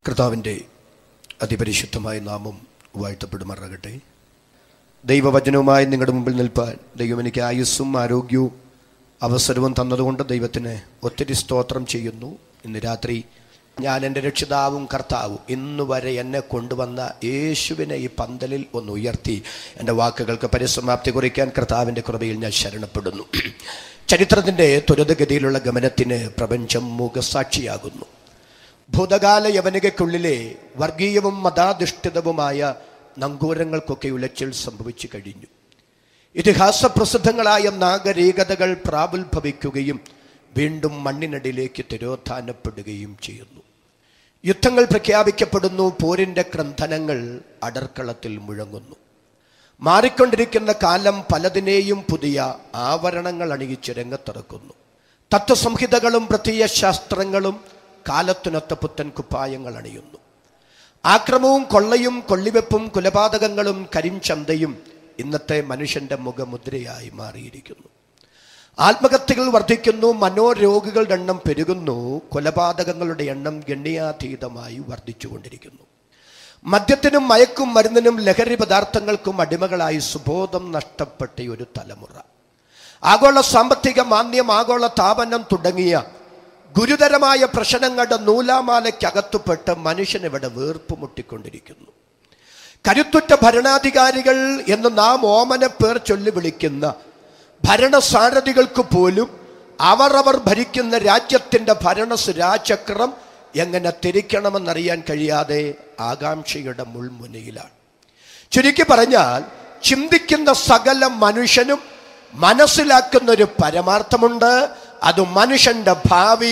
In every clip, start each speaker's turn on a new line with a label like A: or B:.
A: കർത്താവിൻ്റെ അതിപരിശുദ്ധമായ നാമം വാഴ്ത്തപ്പെടുമാറാകട്ടെ ദൈവവചനവുമായി നിങ്ങളുടെ മുമ്പിൽ നിൽപ്പാൻ ദൈവം എനിക്ക് ആയുസ്സും ആരോഗ്യവും അവസരവും തന്നതുകൊണ്ട് ദൈവത്തിന് ഒത്തിരി സ്തോത്രം ചെയ്യുന്നു ഇന്ന് രാത്രി ഞാൻ എൻ്റെ രക്ഷിതാവും കർത്താവും ഇന്നു വരെ എന്നെ കൊണ്ടുവന്ന യേശുവിനെ ഈ പന്തലിൽ ഒന്ന് ഉയർത്തി എൻ്റെ വാക്കുകൾക്ക് പരിസമാപ്തി കുറിക്കാൻ കർത്താവിൻ്റെ കൃപയിൽ ഞാൻ ശരണപ്പെടുന്നു ചരിത്രത്തിൻ്റെ ത്വരിതഗതിയിലുള്ള ഗമനത്തിന് പ്രപഞ്ചം മുഖസാക്ഷിയാകുന്നു ഭൂതകാല യവനികയ്ക്കുള്ളിലെ വർഗീയവും മതാധിഷ്ഠിതവുമായ നങ്കൂരങ്ങൾക്കൊക്കെ ഉലച്ചിൽ സംഭവിച്ചു കഴിഞ്ഞു ഇതിഹാസ പ്രസിദ്ധങ്ങളായ നാഗരീകതകൾ പ്രാഗുൽഭവിക്കുകയും വീണ്ടും മണ്ണിനടിയിലേക്ക് തിരോധാനപ്പെടുകയും ചെയ്യുന്നു യുദ്ധങ്ങൾ പ്രഖ്യാപിക്കപ്പെടുന്നു പോരിൻ്റെ ക്രന്ഥനങ്ങൾ അടർക്കളത്തിൽ മുഴങ്ങുന്നു മാറിക്കൊണ്ടിരിക്കുന്ന കാലം പലതിനെയും പുതിയ ആവരണങ്ങൾ അണിയിച്ച് രംഗത്തിറക്കുന്നു തത്വസംഹിതകളും പ്രത്യയശാസ്ത്രങ്ങളും കാലത്തിനൊത്ത പുത്തൻ കുപ്പായങ്ങൾ അണിയുന്നു ആക്രമവും കൊള്ളയും കൊള്ളിവെപ്പും കുലപാതകങ്ങളും കരിഞ്ചന്തയും ഇന്നത്തെ മനുഷ്യന്റെ മുഖമുദ്രയായി മാറിയിരിക്കുന്നു ആത്മഹത്യകൾ വർദ്ധിക്കുന്നു മനോരോഗികളുടെ എണ്ണം പെരുകുന്നു കൊലപാതകങ്ങളുടെ എണ്ണം ഗണ്യാതീതമായി വർദ്ധിച്ചുകൊണ്ടിരിക്കുന്നു മദ്യത്തിനും മയക്കും മരുന്നിനും ലഹരി പദാർത്ഥങ്ങൾക്കും അടിമകളായി സുബോധം നഷ്ടപ്പെട്ട ഒരു തലമുറ ആഗോള സാമ്പത്തിക മാന്ദ്യം ആഗോള താപനം തുടങ്ങിയ ഗുരുതരമായ പ്രശ്നങ്ങളുടെ നൂലാമാലയ്ക്കകത്തുപെട്ട് മനുഷ്യൻ ഇവിടെ വീർപ്പ് മുട്ടിക്കൊണ്ടിരിക്കുന്നു കരുത്തുറ്റ ഭരണാധികാരികൾ എന്ന് നാം ഓമന പേർ ചൊല്ലി വിളിക്കുന്ന ഭരണസാരഥികൾക്ക് പോലും അവർ അവർ ഭരിക്കുന്ന രാജ്യത്തിൻ്റെ ഭരണസുരാചക്രം എങ്ങനെ തിരിക്കണമെന്നറിയാൻ കഴിയാതെ ആകാംക്ഷയുടെ മുൾമുനയിലാണ് ചുരുക്കി പറഞ്ഞാൽ ചിന്തിക്കുന്ന സകല മനുഷ്യനും മനസ്സിലാക്കുന്ന ഒരു പരമാർത്ഥമുണ്ട് അത് മനുഷ്യന്റെ ഭാവി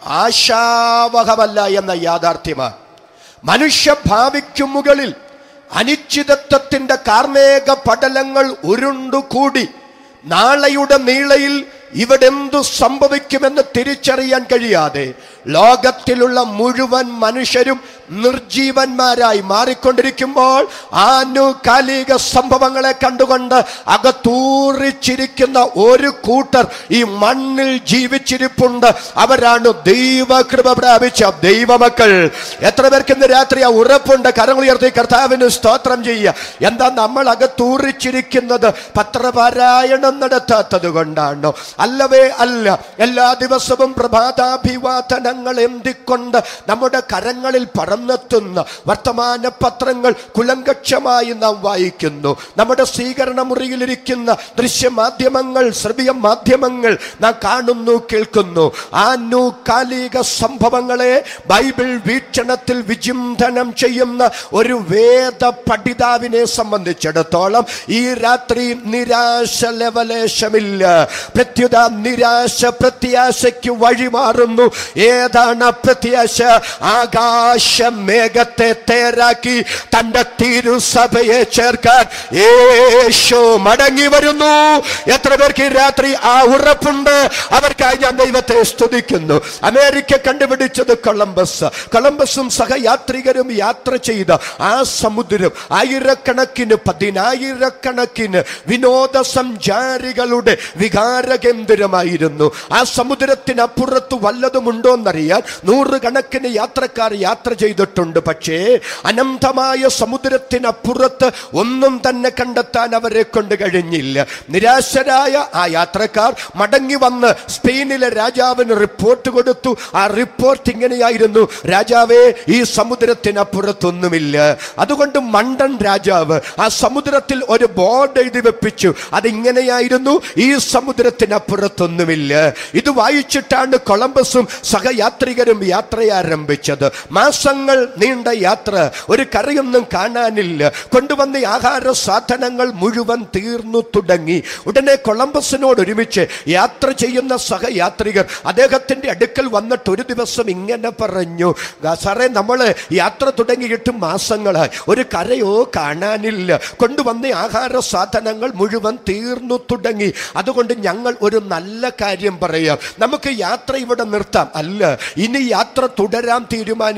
A: ആശാവഹമല്ല എന്ന യാഥാർത്ഥ്യമാണ് മനുഷ്യ ഭാവിക്കു മുകളിൽ അനിശ്ചിതത്വത്തിന്റെ കാർമേക പടലങ്ങൾ ഉരുണ്ടുകൂടി നാളെയുടെ നീളയിൽ ഇവിടെ എന്തു സംഭവിക്കുമെന്ന് തിരിച്ചറിയാൻ കഴിയാതെ ലോകത്തിലുള്ള മുഴുവൻ മനുഷ്യരും നിർജീവന്മാരായി മാറിക്കൊണ്ടിരിക്കുമ്പോൾ ആനുകാലിക സംഭവങ്ങളെ കണ്ടുകൊണ്ട് അകത്തൂറിച്ചിരിക്കുന്ന ഒരു കൂട്ടർ ഈ മണ്ണിൽ ജീവിച്ചിരിപ്പുണ്ട് അവരാണ് ദൈവകൃപ പ്രാപിച്ച ദൈവമക്കൾ എത്ര പേർക്ക് ഇന്ന് രാത്രി ആ ഉറപ്പുണ്ട് കരങ്ങൾ ഉയർത്തി കർത്താവിന് സ്തോത്രം ചെയ്യുക എന്താ നമ്മൾ അകത്തൂറിച്ചിരിക്കുന്നത് പത്രപാരായണം നടത്താത്തത് കൊണ്ടാണോ അല്ലവേ അല്ല എല്ലാ ദിവസവും പ്രഭാതാഭിവാദനങ്ങൾ എന്തിക്കൊണ്ട് നമ്മുടെ കരങ്ങളിൽ പറന്നെത്തുന്ന വർത്തമാന പത്രങ്ങൾ കുലങ്കക്ഷമായി നാം വായിക്കുന്നു നമ്മുടെ സ്വീകരണ മുറിയിലിരിക്കുന്ന ദൃശ്യമാധ്യമങ്ങൾ ശ്രവ്യ മാധ്യമങ്ങൾ നാം കാണുന്നു കേൾക്കുന്നു ആനുകാലിക സംഭവങ്ങളെ ബൈബിൾ വീക്ഷണത്തിൽ വിചിന്തനം ചെയ്യുന്ന ഒരു വേദ പഠിതാവിനെ സംബന്ധിച്ചിടത്തോളം ഈ രാത്രി നിരാശ ലവലേശമില്ല പ്രത്യുത നിരാശ പ്രത്യാശയ്ക്ക് വഴിമാറുന്നു ഏതാണ് ആ പ്രത്യാശ ആകാശ മേഘത്തെ തേരാക്കി തന്റെ തിരുസഭയെ ചേർക്കാൻ യേശു മടങ്ങി വരുന്നു എത്ര പേർക്ക് ഈ രാത്രി ആ ഉറപ്പുണ്ട് അവർക്കായി ഞാൻ ദൈവത്തെ സ്തുതിക്കുന്നു അമേരിക്ക കണ്ടുപിടിച്ചത് കൊളംബസ് കൊളംബസും സഹയാത്രികരും യാത്ര ചെയ്ത ആ സമുദ്രം ആയിരക്കണക്കിന് പതിനായിരക്കണക്കിന് വിനോദ സഞ്ചാരികളുടെ വികാര കേന്ദ്രമായിരുന്നു ആ സമുദ്രത്തിനപ്പുറത്ത് വല്ലതുമുണ്ടോ എന്നറിയാൻ നൂറുകണക്കിന് യാത്രക്കാർ യാത്ര ചെയ്തിട്ടുണ്ട് പക്ഷേ അനന്തമായ സമുദ്രത്തിനപ്പുറത്ത് ഒന്നും തന്നെ കണ്ടെത്താൻ അവരെ കൊണ്ട് കഴിഞ്ഞില്ല നിരാശരായ ആ യാത്രക്കാർ മടങ്ങി വന്ന് സ്പെയിനിലെ രാജാവിന് റിപ്പോർട്ട് കൊടുത്തു ആ റിപ്പോർട്ട് ഇങ്ങനെയായിരുന്നു രാജാവേ ഈ സമുദ്രത്തിനപ്പുറത്തൊന്നുമില്ല അതുകൊണ്ട് മണ്ടൻ രാജാവ് ആ സമുദ്രത്തിൽ ഒരു ബോർഡ് എഴുതി വെപ്പിച്ചു അതിങ്ങനെയായിരുന്നു ഈ സമുദ്രത്തിനപ്പുറത്തൊന്നുമില്ല ഇത് വായിച്ചിട്ടാണ് കൊളംബസും സഹയാത്രികരും യാത്ര ആരംഭിച്ചത് മാസങ്ങൾ നീണ്ട യാത്ര ഒരു കറിയൊന്നും കാണാനില്ല കൊണ്ടുവന്ന ആഹാര സാധനങ്ങൾ മുഴുവൻ തീർന്നു തുടങ്ങി ഉടനെ കൊളംബസിനോട് ഒരുമിച്ച് യാത്ര ചെയ്യുന്ന സഹയാത്രികർ അദ്ദേഹത്തിന്റെ അടുക്കൽ വന്നിട്ട് ഒരു ദിവസം ഇങ്ങനെ പറഞ്ഞു "ഗാ സാറേ നമ്മൾ യാത്ര തുടങ്ങിയിട്ട് മാസങ്ങളായി ഒരു കരയോ കാണാനില്ല കൊണ്ടുവന്ന ആഹാര സാധനങ്ങൾ മുഴുവൻ തീർന്നു തുടങ്ങി അതുകൊണ്ട് ഞങ്ങൾ ഒരു നല്ല കാര്യം പറയാം നമുക്ക് യാത്ര ഇവിടെ നിർത്താം അല്ല ഇനി യാത്ര തുടരാൻ തീരുമാനിച്ചാൽ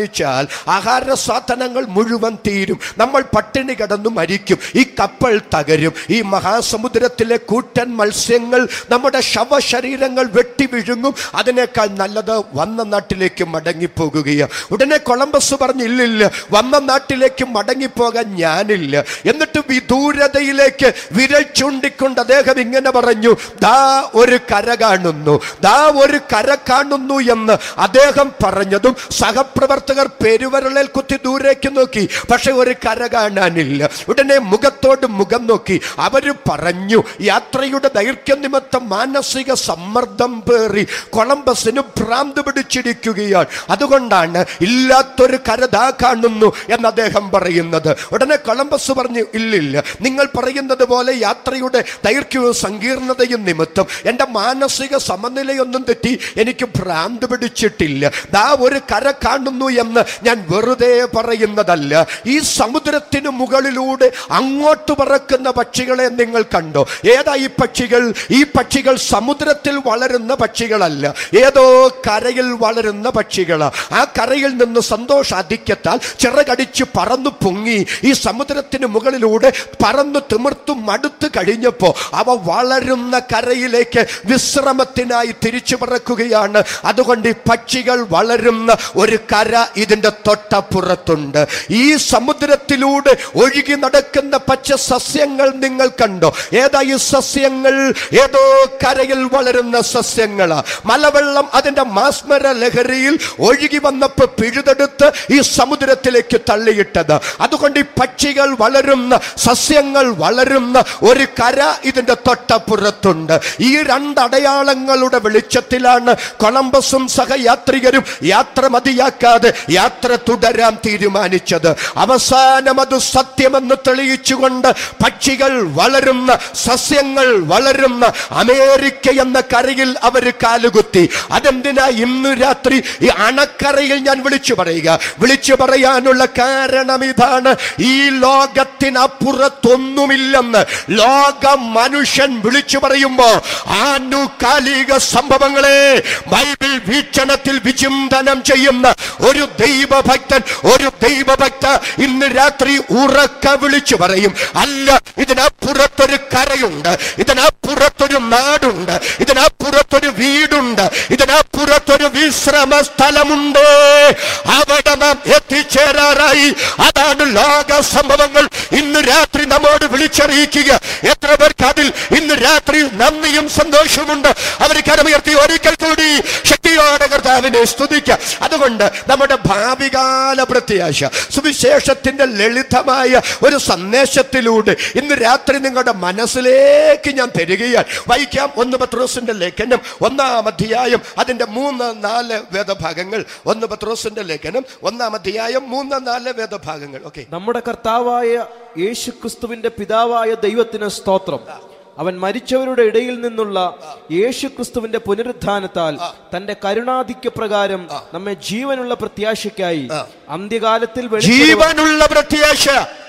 A: ആഹാര സാധനങ്ങൾ മുഴുവൻ തീരും നമ്മൾ പട്ടിണി കിടന്നു മരിക്കും ഈ കപ്പൽ തകരും ഈ മഹാസമുദ്രത്തിലെ കൂറ്റൻ മത്സ്യങ്ങൾ നമ്മുടെ ശവശരീരങ്ങൾ വെട്ടി വിഴുങ്ങും അതിനേക്കാൾ നല്ലത് വന്ന നാട്ടിലേക്ക് മടങ്ങിപ്പോകുകയാണ് ഉടനെ കൊളംബസ് പറഞ്ഞു ഇല്ലില്ല വന്ന നാട്ടിലേക്ക് മടങ്ങിപ്പോകാൻ ഞാനില്ല എന്നിട്ട് വിദൂരതയിലേക്ക് വിരൽ ചൂണ്ടിക്കൊണ്ട് അദ്ദേഹം ഇങ്ങനെ പറഞ്ഞു ദാ ഒരു കര കാണുന്നു ദാ ഒരു കര കാണുന്നു എന്ന് അദ്ദേഹം പറഞ്ഞതും സഹപ്രവർത്തകർ പെരുവരളിൽ കുത്തി ദൂരേക്ക് നോക്കി പക്ഷെ ഒരു കര കാണാനില്ല ഉടനെ മുഖത്തോട് മുഖം നോക്കി അവര് പറഞ്ഞു യാത്രയുടെ ദൈർഘ്യ നിമിത്തം മാനസിക സമ്മർദ്ദം പേറി കൊളംബസിന് ഭ്രാന്ത് പിടിച്ചിരിക്കുകയാണ് അതുകൊണ്ടാണ് ഇല്ലാത്തൊരു കരതാ കാണുന്നു എന്ന് അദ്ദേഹം പറയുന്നത് ഉടനെ കൊളംബസ് പറഞ്ഞു ഇല്ലില്ല നിങ്ങൾ പറയുന്നത് പോലെ യാത്രയുടെ ദൈർഘ്യവും സങ്കീർണതയും നിമിത്തം എൻ്റെ മാനസിക സമനിലയൊന്നും തെറ്റി എനിക്ക് ഭ്രാന്ത് പിടിച്ചിട്ടില്ല ദാ ഒരു കര കാണുന്നു എന്ന് ഞാൻ വെറുതെ പറയുന്നതല്ല ഈ സമുദ്രത്തിന് മുകളിലൂടെ അങ്ങോട്ട് പറക്കുന്ന പക്ഷികളെ നിങ്ങൾ കണ്ടോ ഏതാ ഈ പക്ഷികൾ ഈ പക്ഷികൾ സമുദ്രത്തിൽ വളരുന്ന പക്ഷികളല്ല ഏതോ കരയിൽ വളരുന്ന പക്ഷികളാ ആ കരയിൽ നിന്ന് സന്തോഷാധിക്യത്താൽ ചിറകടിച്ച് പറന്നു പൊങ്ങി ഈ സമുദ്രത്തിന് മുകളിലൂടെ പറന്നു തിമിർത്തു മടുത്തു കഴിഞ്ഞപ്പോ അവ വളരുന്ന കരയിലേക്ക് വിശ്രമത്തിനായി തിരിച്ചു പറക്കുകയാണ് അതുകൊണ്ട് ഈ പക്ഷികൾ വളരുന്ന ഒരു കര ഇതിന്റെ തൊട്ടപ്പുറത്തുണ്ട് ഈ സമുദ്രത്തിലൂടെ ഒഴുകി നടക്കുന്ന പച്ച സസ്യങ്ങൾ നിങ്ങൾ കണ്ടോ ഏതാ ഈ സസ്യങ്ങൾ ഏതോ കരയിൽ വളരുന്ന സസ്യങ്ങളാ മലവെള്ളം അതിന്റെ മാസ്മര ലഹരിയിൽ ഒഴുകി വന്നപ്പോ പിഴുതെടുത്ത് ഈ സമുദ്രത്തിലേക്ക് തള്ളിയിട്ടത് അതുകൊണ്ട് ഈ പക്ഷികൾ വളരുന്ന സസ്യങ്ങൾ വളരുന്ന ഒരു കര ഇതിന്റെ തൊട്ടപ്പുറത്തുണ്ട് ഈ രണ്ടടയാളങ്ങളുടെ വെളിച്ചത്തിലാണ് കൊളംബസും സഹയാത്രികരും യാത്ര മതിയാക്കാതെ യാത്ര തുടരാൻ തീരുമാനിച്ചത് അവസാനം അത് സത്യമെന്ന് തെളിയിച്ചുകൊണ്ട് പക്ഷികൾ വളരുന്ന സസ്യങ്ങൾ വളരുന്ന അമേരിക്ക എന്ന കരയിൽ അവർ കാലുകുത്തി അതെന്തിനാ ഇന്ന് രാത്രി ഈ അണക്കരയിൽ ഞാൻ വിളിച്ചു പറയുക വിളിച്ചു പറയാനുള്ള കാരണം ഇതാണ് ഈ ലോകത്തിനപ്പുറത്തൊന്നുമില്ലെന്ന് ലോക മനുഷ്യൻ വിളിച്ചു പറയുമ്പോ ആനുകാലിക സംഭവങ്ങളെ ബൈബിൾ വീക്ഷണത്തിൽ വിചിന്തനം ചെയ്യുന്ന ഒരു ദൈവഭക്തൻ ഒരു ദൈവഭക്ത ഇന്ന് രാത്രി ഉറക്ക വിളിച്ചു പറയും അല്ല ഇതിനപ്പുറത്തൊരു കരയുണ്ട് ഇതിനപ്പുറത്തൊരു നാടുണ്ട് ഇതിനപ്പുറത്തൊരു വീടുണ്ട് ഇതിനപ്പുറത്തൊരു വിശ്രമ സ്ഥലമുണ്ട് അവിടെ നാം എത്തിച്ചേരാറായി അതാണ് ലോക സംഭവങ്ങൾ ഇന്ന് രാത്രി നമ്മോട് വിളിച്ചറിയിക്കുക എത്ര പേർക്ക് അതിൽ ഇന്ന് രാത്രി നന്ദിയും സന്തോഷവുമുണ്ട് അവർ കരമുയർത്തി ഒരിക്കൽ കൂടി ശക്തിയോടെ കർത്താവിനെ സ്തുതിക്കുക അതുകൊണ്ട് നമ്മുടെ ഭാവികാല പ്രത്യാശ സുവിശേഷത്തിന്റെ ലളിതമായ ഒരു സന്ദേശത്തിലൂടെ ഇന്ന് രാത്രി നിങ്ങളുടെ മനസ്സിലേക്ക് ഞാൻ തരികയാണ് വായിക്കാം ഒന്ന് പത്രോസിന്റെ ലേഖനം ഒന്നാം അധ്യായം അതിന്റെ മൂന്ന് നാല് വേദഭാഗങ്ങൾ ഒന്ന് പത്രോസിന്റെ ലേഖനം ഒന്നാം അധ്യായം മൂന്ന് നാല് വേദഭാഗങ്ങൾ ഓക്കെ
B: നമ്മുടെ കർത്താവായ യേശു ക്രിസ്തുവിന്റെ പിതാവായ ദൈവത്തിന് സ്തോത്രം അവൻ മരിച്ചവരുടെ ഇടയിൽ നിന്നുള്ള യേശു ക്രിസ്തുവിന്റെ പുനരുത്ഥാനത്താൽ തന്റെ കരുണാധിക്യ പ്രകാരം നമ്മെ ജീവനുള്ള പ്രത്യാശയ്ക്കായി അന്ത്യകാലത്തിൽ വെളിപ്പെടുവാൻ
A: ജീവനുള്ള പ്രത്യാശ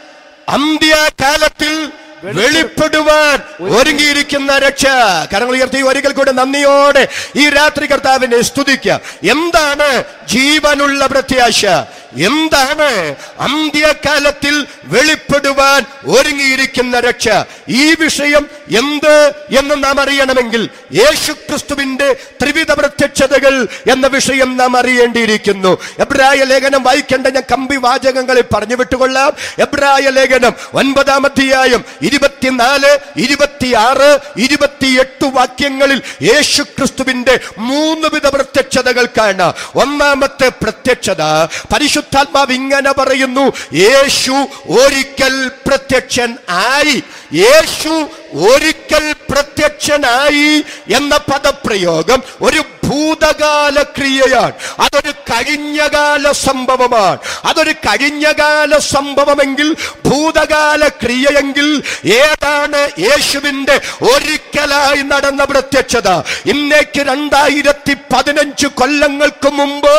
A: അന്ത്യകാലത്തിൽ വെളിപ്പെടുവാൻ ഒരുങ്ങിയിരിക്കുന്ന രക്ഷ കരങ്ങൾ ഉയർത്തി ഒരിക്കൽ കൂടെ നന്ദിയോടെ ഈ രാത്രി കർത്താവിനെ സ്തുതിക്കുക എന്താണ് ജീവനുള്ള പ്രത്യാശ എന്താണ് അന്ത്യകാലത്തിൽ വെളിപ്പെടുവാൻ ഒരുങ്ങിയിരിക്കുന്ന രക്ഷ ഈ വിഷയം എന്ത് എന്ന് നാം അറിയണമെങ്കിൽ യേശു ക്രിസ്തുവിന്റെ ത്രിവിധ പ്രത്യക്ഷതകൾ എന്ന വിഷയം നാം അറിയേണ്ടിയിരിക്കുന്നു എബ്രായ ലേഖനം വായിക്കേണ്ട ഞാൻ കമ്പി വാചകങ്ങളിൽ പറഞ്ഞു വിട്ടുകൊള്ളാം എബ്രായ ലേഖനം ഒൻപതാം അധ്യായം ഇരുപത്തിനാല് ഇരുപത്തിയാറ് ഇരുപത്തിയെട്ട് വാക്യങ്ങളിൽ യേശു ക്രിസ്തുവിന്റെ മൂന്ന് വിധ പ്രത്യക്ഷതകൾ കാണാം ഒന്നാമത്തെ പ്രത്യക്ഷത പരിശുദ്ധാത്മാവ് ഇങ്ങനെ പറയുന്നു യേശു ഒരിക്കൽ പ്രത്യക്ഷൻ ആയി യേശു ഒരിക്കൽ പ്രത്യക്ഷനായി എന്ന പദപ്രയോഗം ഒരു ഭൂതകാല ക്രിയയാണ് അതൊരു കഴിഞ്ഞകാല സംഭവമാണ് അതൊരു കഴിഞ്ഞകാല സംഭവമെങ്കിൽ ഭൂതകാല ക്രിയയെങ്കിൽ ഏതാണ് യേശുവിന്റെ ഒരിക്കലായി നടന്ന പ്രത്യക്ഷത ഇന്നേക്ക് രണ്ടായിരത്തി പതിനഞ്ച് കൊല്ലങ്ങൾക്ക് മുമ്പ്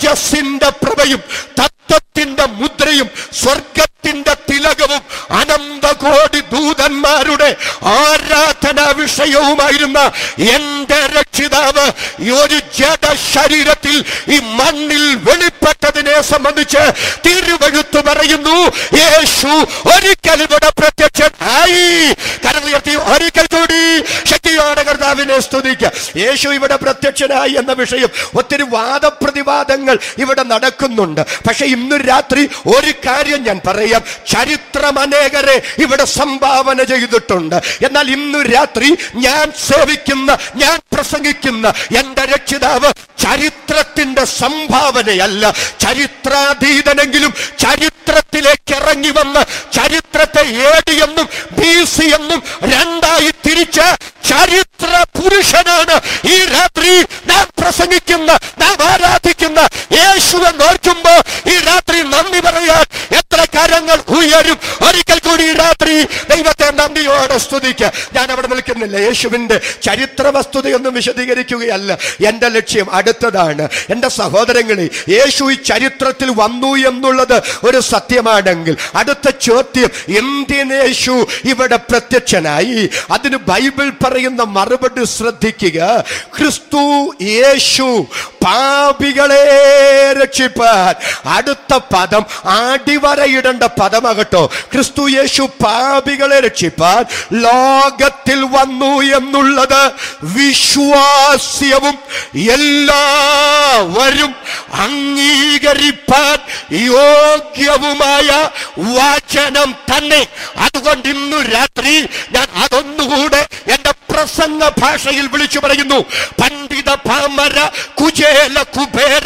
A: തേജസിന്റെ പ്രഭയും തത്വത്തിന്റെ മുദ്രയും സ്വർഗത്തിന്റെ തിലകവും അനന്ത അനന്ത കോടി ദൂതന്മാരുടെ ആരാധനാ വിഷയവുമായിരുന്ന എന്റെ രക്ഷിതാവ് ഈ ഒരു ജഡ ശരീരത്തിൽ ഈ മണ്ണിൽ വെളിപ്പെട്ടതിനെ സംബന്ധിച്ച് തിരുവഴുത്ത് പറയുന്നു യേശു ഒരിക്കൽ ഇവിടെ പ്രത്യക്ഷനായി കരമുയർത്തി ഒരിക്കൽ കൂടി ശക്തിയോടെ കർത്താവിനെ സ്തുതിക്കുക യേശു ഇവിടെ പ്രത്യക്ഷനായി എന്ന വിഷയം ഒത്തിരി വാദപ്രതിവാദങ്ങൾ ഇവിടെ നടക്കുന്നുണ്ട് പക്ഷെ ഇന്ന് രാത്രി ഒരു കാര്യം ഞാൻ പറയാം ചരിത്രം അനേകരെ ഇവിടെ സംഭാവന ചെയ്തിട്ടുണ്ട് എന്നാൽ ഇന്ന് രാത്രി ഞാൻ സേവിക്കുന്ന ഞാൻ പ്രസംഗിക്കുന്ന എന്റെ രക്ഷിതാവ് ചരിത്രത്തിന്റെ സംഭാവനയല്ല ചരിത്രാതീതനെങ്കിലും ചരിത്രത്തിലേക്ക് ഇറങ്ങി വന്ന് ചരിത്രത്തെ എ ഡി എന്നും ബി സി എന്നും രണ്ടായി തിരിച്ച് ചരിത്ര പുരുഷനാണ് ഈ രാത്രി നാം പ്രസംഗിക്കുന്ന നാം ആരാധിക്കുന്ന യേശുവെ നോക്കുമ്പോ ഈ രാത്രി നന്ദി പറയാൻ എത്ര കരങ്ങൾ ഉയരും ഒരിക്കൽ കൂടി ഈ രാത്രി ദൈവത്തെ നന്ദിയോടെ സ്തുതിക്കുക ഞാൻ അവിടെ നിൽക്കുന്നില്ല യേശുവിന്റെ ചരിത്ര വസ്തുതയൊന്നും വിശദീകരിക്കുകയല്ല എന്റെ ലക്ഷ്യം അടുത്തതാണ് എന്റെ സഹോദരങ്ങളെ യേശു ഈ ചരിത്രത്തിൽ വന്നു എന്നുള്ളത് ഒരു സത്യമാണെങ്കിൽ അടുത്ത ചോദ്യം എന്തിനേശു ഇവിടെ പ്രത്യക്ഷനായി അതിന് ബൈബിൾ പറയുന്ന മറുപടി ശ്രദ്ധിക്കുക ക്രിസ്തു യേശു പാപികളെ രക്ഷിപ്പാൻ അടുത്ത പദം അടിവരയിടേണ്ട പദമാകട്ടോ ക്രിസ്തു യേശു പാപികളെ രക്ഷിപ്പാൻ ലോകത്തിൽ വന്നു എന്നുള്ളത് വിശ്വാസ്യവും എല്ലാവരും അംഗീകരിപ്പാൻ യോഗ്യവുമായ വചനം തന്നെ അതുകൊണ്ട് ഇന്നു രാത്രി ഞാൻ അതൊന്നുകൂടെ എന്റെ പ്രസംഗ ഭാഷയിൽ വിളിച്ചു പറയുന്നു പണ്ഡിത പാമര കുചേല കുബേര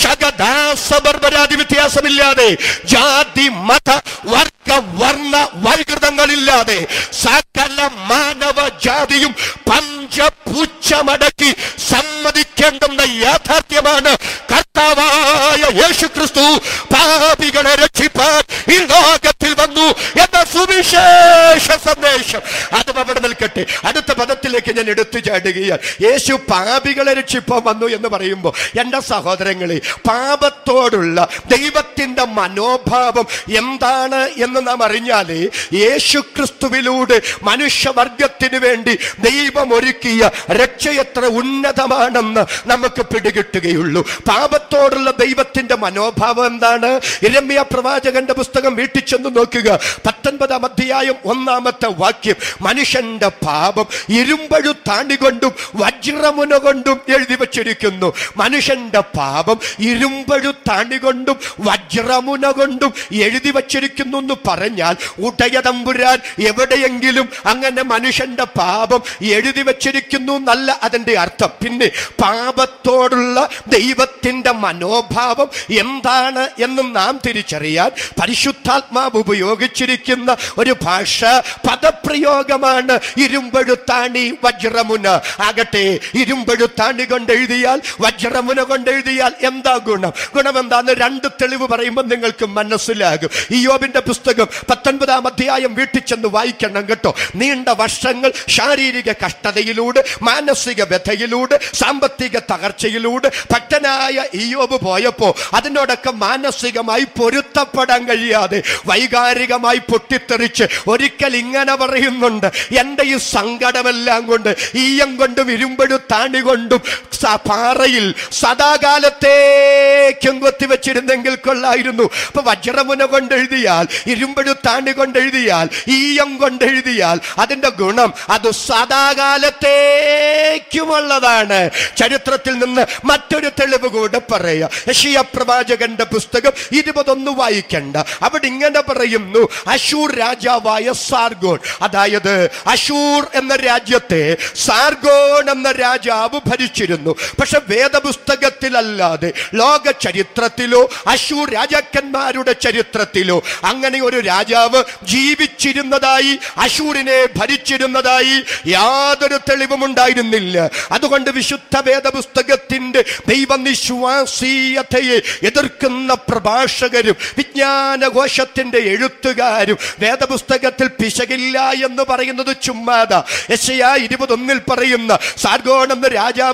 A: ശകദാസബർബരാതി വ്യത്യാസമില്ലാതെ ജാതി മത വർഗ വർണ്ണ വൈകൃതങ്ങളില്ലാതെ സകല മാനവ ജാതിയും പഞ്ചപുച്ഛമടക്കി സമ്മതിക്കേണ്ടുന്ന യാഥാർത്ഥ്യമാണ് കർത്താവായ യേശു ക്രിസ്തു പാപികളെ രക്ഷിപ്പാൻ ഈ ലോകത്തിൽ വന്നു എന്ന സുവിശേഷ സന്ദേശം അതും അവിടെ നിൽക്കട്ടെ അടുത്ത പദത്തിലേക്ക് ഞാൻ എടുത്തു ചാടുകയാണ് യേശു പാപികളെ രക്ഷിപ്പാൻ വന്നു എന്ന് പറയുമ്പോൾ എൻ്റെ സഹോദരങ്ങളെ പാപത്തോടുള്ള ദൈവത്തിന്റെ മനോഭാവം എന്താണ് എന്ന് നാം അറിഞ്ഞാലേ യേശു ക്രിസ്തുവിലൂടെ മനുഷ്യവർഗത്തിന് വേണ്ടി ദൈവം ഒരുക്കിയ രക്ഷ എത്ര ഉന്നതമാണെന്ന് നമുക്ക് പിടികിട്ടുകയുള്ളൂ പാപത്തോടുള്ള ദൈവത്തിന്റെ മനോഭാവം എന്താണ് ഇരമ്യ പ്രവാചകന്റെ പുസ്തകം വീട്ടിൽ ചെന്ന് നോക്കുക പത്തൊൻപതാം അധ്യായം ഒന്നാമത്തെ വാക്യം മനുഷ്യന്റെ പാപം ഇരുമ്പഴുത്താണി കൊണ്ടും വജ്രമുന കൊണ്ടും എഴുതി വച്ചിരിക്കുന്നു മനുഷ്യന്റെ പാപം ഇരുമ്പഴുത്താണി കൊണ്ടും വജ്രമുന കൊണ്ടും എഴുതി വച്ചിരിക്കുന്നു എന്ന് പറഞ്ഞാൽ ഉടയ തമ്പുരാൻ എവിടെയെങ്കിലും അങ്ങനെ മനുഷ്യന്റെ പാപം എഴുതി വച്ചിരിക്കുന്നു എന്നല്ല അതിന്റെ അർത്ഥം പിന്നെ പാപത്തോടുള്ള ദൈവത്തിന്റെ മനോഭാവം എന്താണ് എന്ന് നാം തിരിച്ചറിയാൻ പരിശുദ്ധാത്മാവ് ഉപയോഗിച്ചിരിക്കുന്ന ഒരു ഭാഷ പദപ്രയോഗമാണ് ഇരുമ്പഴുത്താണി വജ്രമുന ആകട്ടെ ഇരുമ്പഴുത്താണി കൊണ്ട് എഴുതിയാൽ വജ്രമുന കൊണ്ട് എഴുതിയാൽ എന്താ ഗുണം ഗുണം എന്താന്ന് രണ്ട് തെളിവ് പറയുമ്പോൾ നിങ്ങൾക്ക് മനസ്സിലാകും ഈ യോബിന്റെ പുസ്തകം പത്തൊൻപതാം അധ്യായം വീട്ടിൽ ചെന്ന് വായിക്കണം കേട്ടോ നീണ്ട വർഷങ്ങൾ ശാരീരിക കഷ്ടതയിലൂടെ മാനസിക വ്യഥയിലൂടെ സാമ്പത്തിക തകർച്ചയിലൂടെ ഭക്തനായ ഇയോബ് പോയപ്പോ അതിനോടൊക്കെ മാനസികമായി പൊരുത്തപ്പെടാൻ കഴിയാതെ വൈകാരികമായി പൊട്ടിത്തെറിച്ച് ഒരിക്കൽ ഇങ്ങനെ പറയുന്നുണ്ട് എൻ്റെ ഈ സങ്കടമെല്ലാം കൊണ്ട് ഈയം കൊണ്ടും ഇരുമ്പെടുത്താണി കൊണ്ടും സ- പാറയിൽ സദാകാലത്തേക്കും കൊത്തിവെച്ചിരുന്നെങ്കിൽ കൊള്ളായിരുന്നു അപ്പൊ വജ്രമുന കൊണ്ട് എഴുതിയാൽ ഇരുമ്പെടുത്താണി കൊണ്ട് എഴുതിയാൽ ഈയം കൊണ്ട് എഴുതിയാൽ അതിന്റെ ഗുണം അത് സദാകാലത്തേക്കുമുള്ളതാണ് ചരിത്രത്തിൽ നിന്ന് മറ്റൊരു തെളിവ് കൂടെ പറയാം യഷിയ പ്രവാചകന്റെ പുസ്തകം ഇരുപതൊന്ന് വായിക്കണ്ട അവിടെ ഇങ്ങനെ പറയുന്നു അശൂർ രാജാവായ സാർഗോൺ അതായത് അശൂർ എന്ന രാജ്യത്തെ സാർഗോൺ എന്ന രാജാവ് ഭരിച്ചിരുന്നു പക്ഷെ വേദപുസ്തകത്തിലല്ലാതെ ലോക ചരിത്രത്തിലോ അശൂർ രാജാക്കന്മാരുടെ ചരിത്രത്തിലോ അങ്ങനെ ഒരു രാജാവ് ജീവിച്ചിരുന്നതായി അശൂരിനെ ഭരിച്ചിരുന്നതായി യാതൊരു തെളിവും ഉണ്ടായിരുന്നില്ല അതുകൊണ്ട് വിശുദ്ധ വേദപുസ്തകത്തിന്റെ ദൈവനിശ്വാസീയതയെ എതിർക്കുന്ന പ്രഭാഷകരും വിജ്ഞാനകോശത്തിന്റെ എഴുത്തുകാരും വേദപുസ്തകത്തിൽ പിശകില്ല എന്ന് പറയുന്നത് ചുമ്മാത യശയ ഇരുപതൊന്നിൽ പറയുന്ന സാർഗോൺ എന്ന രാജാവ് ജീവിച്ച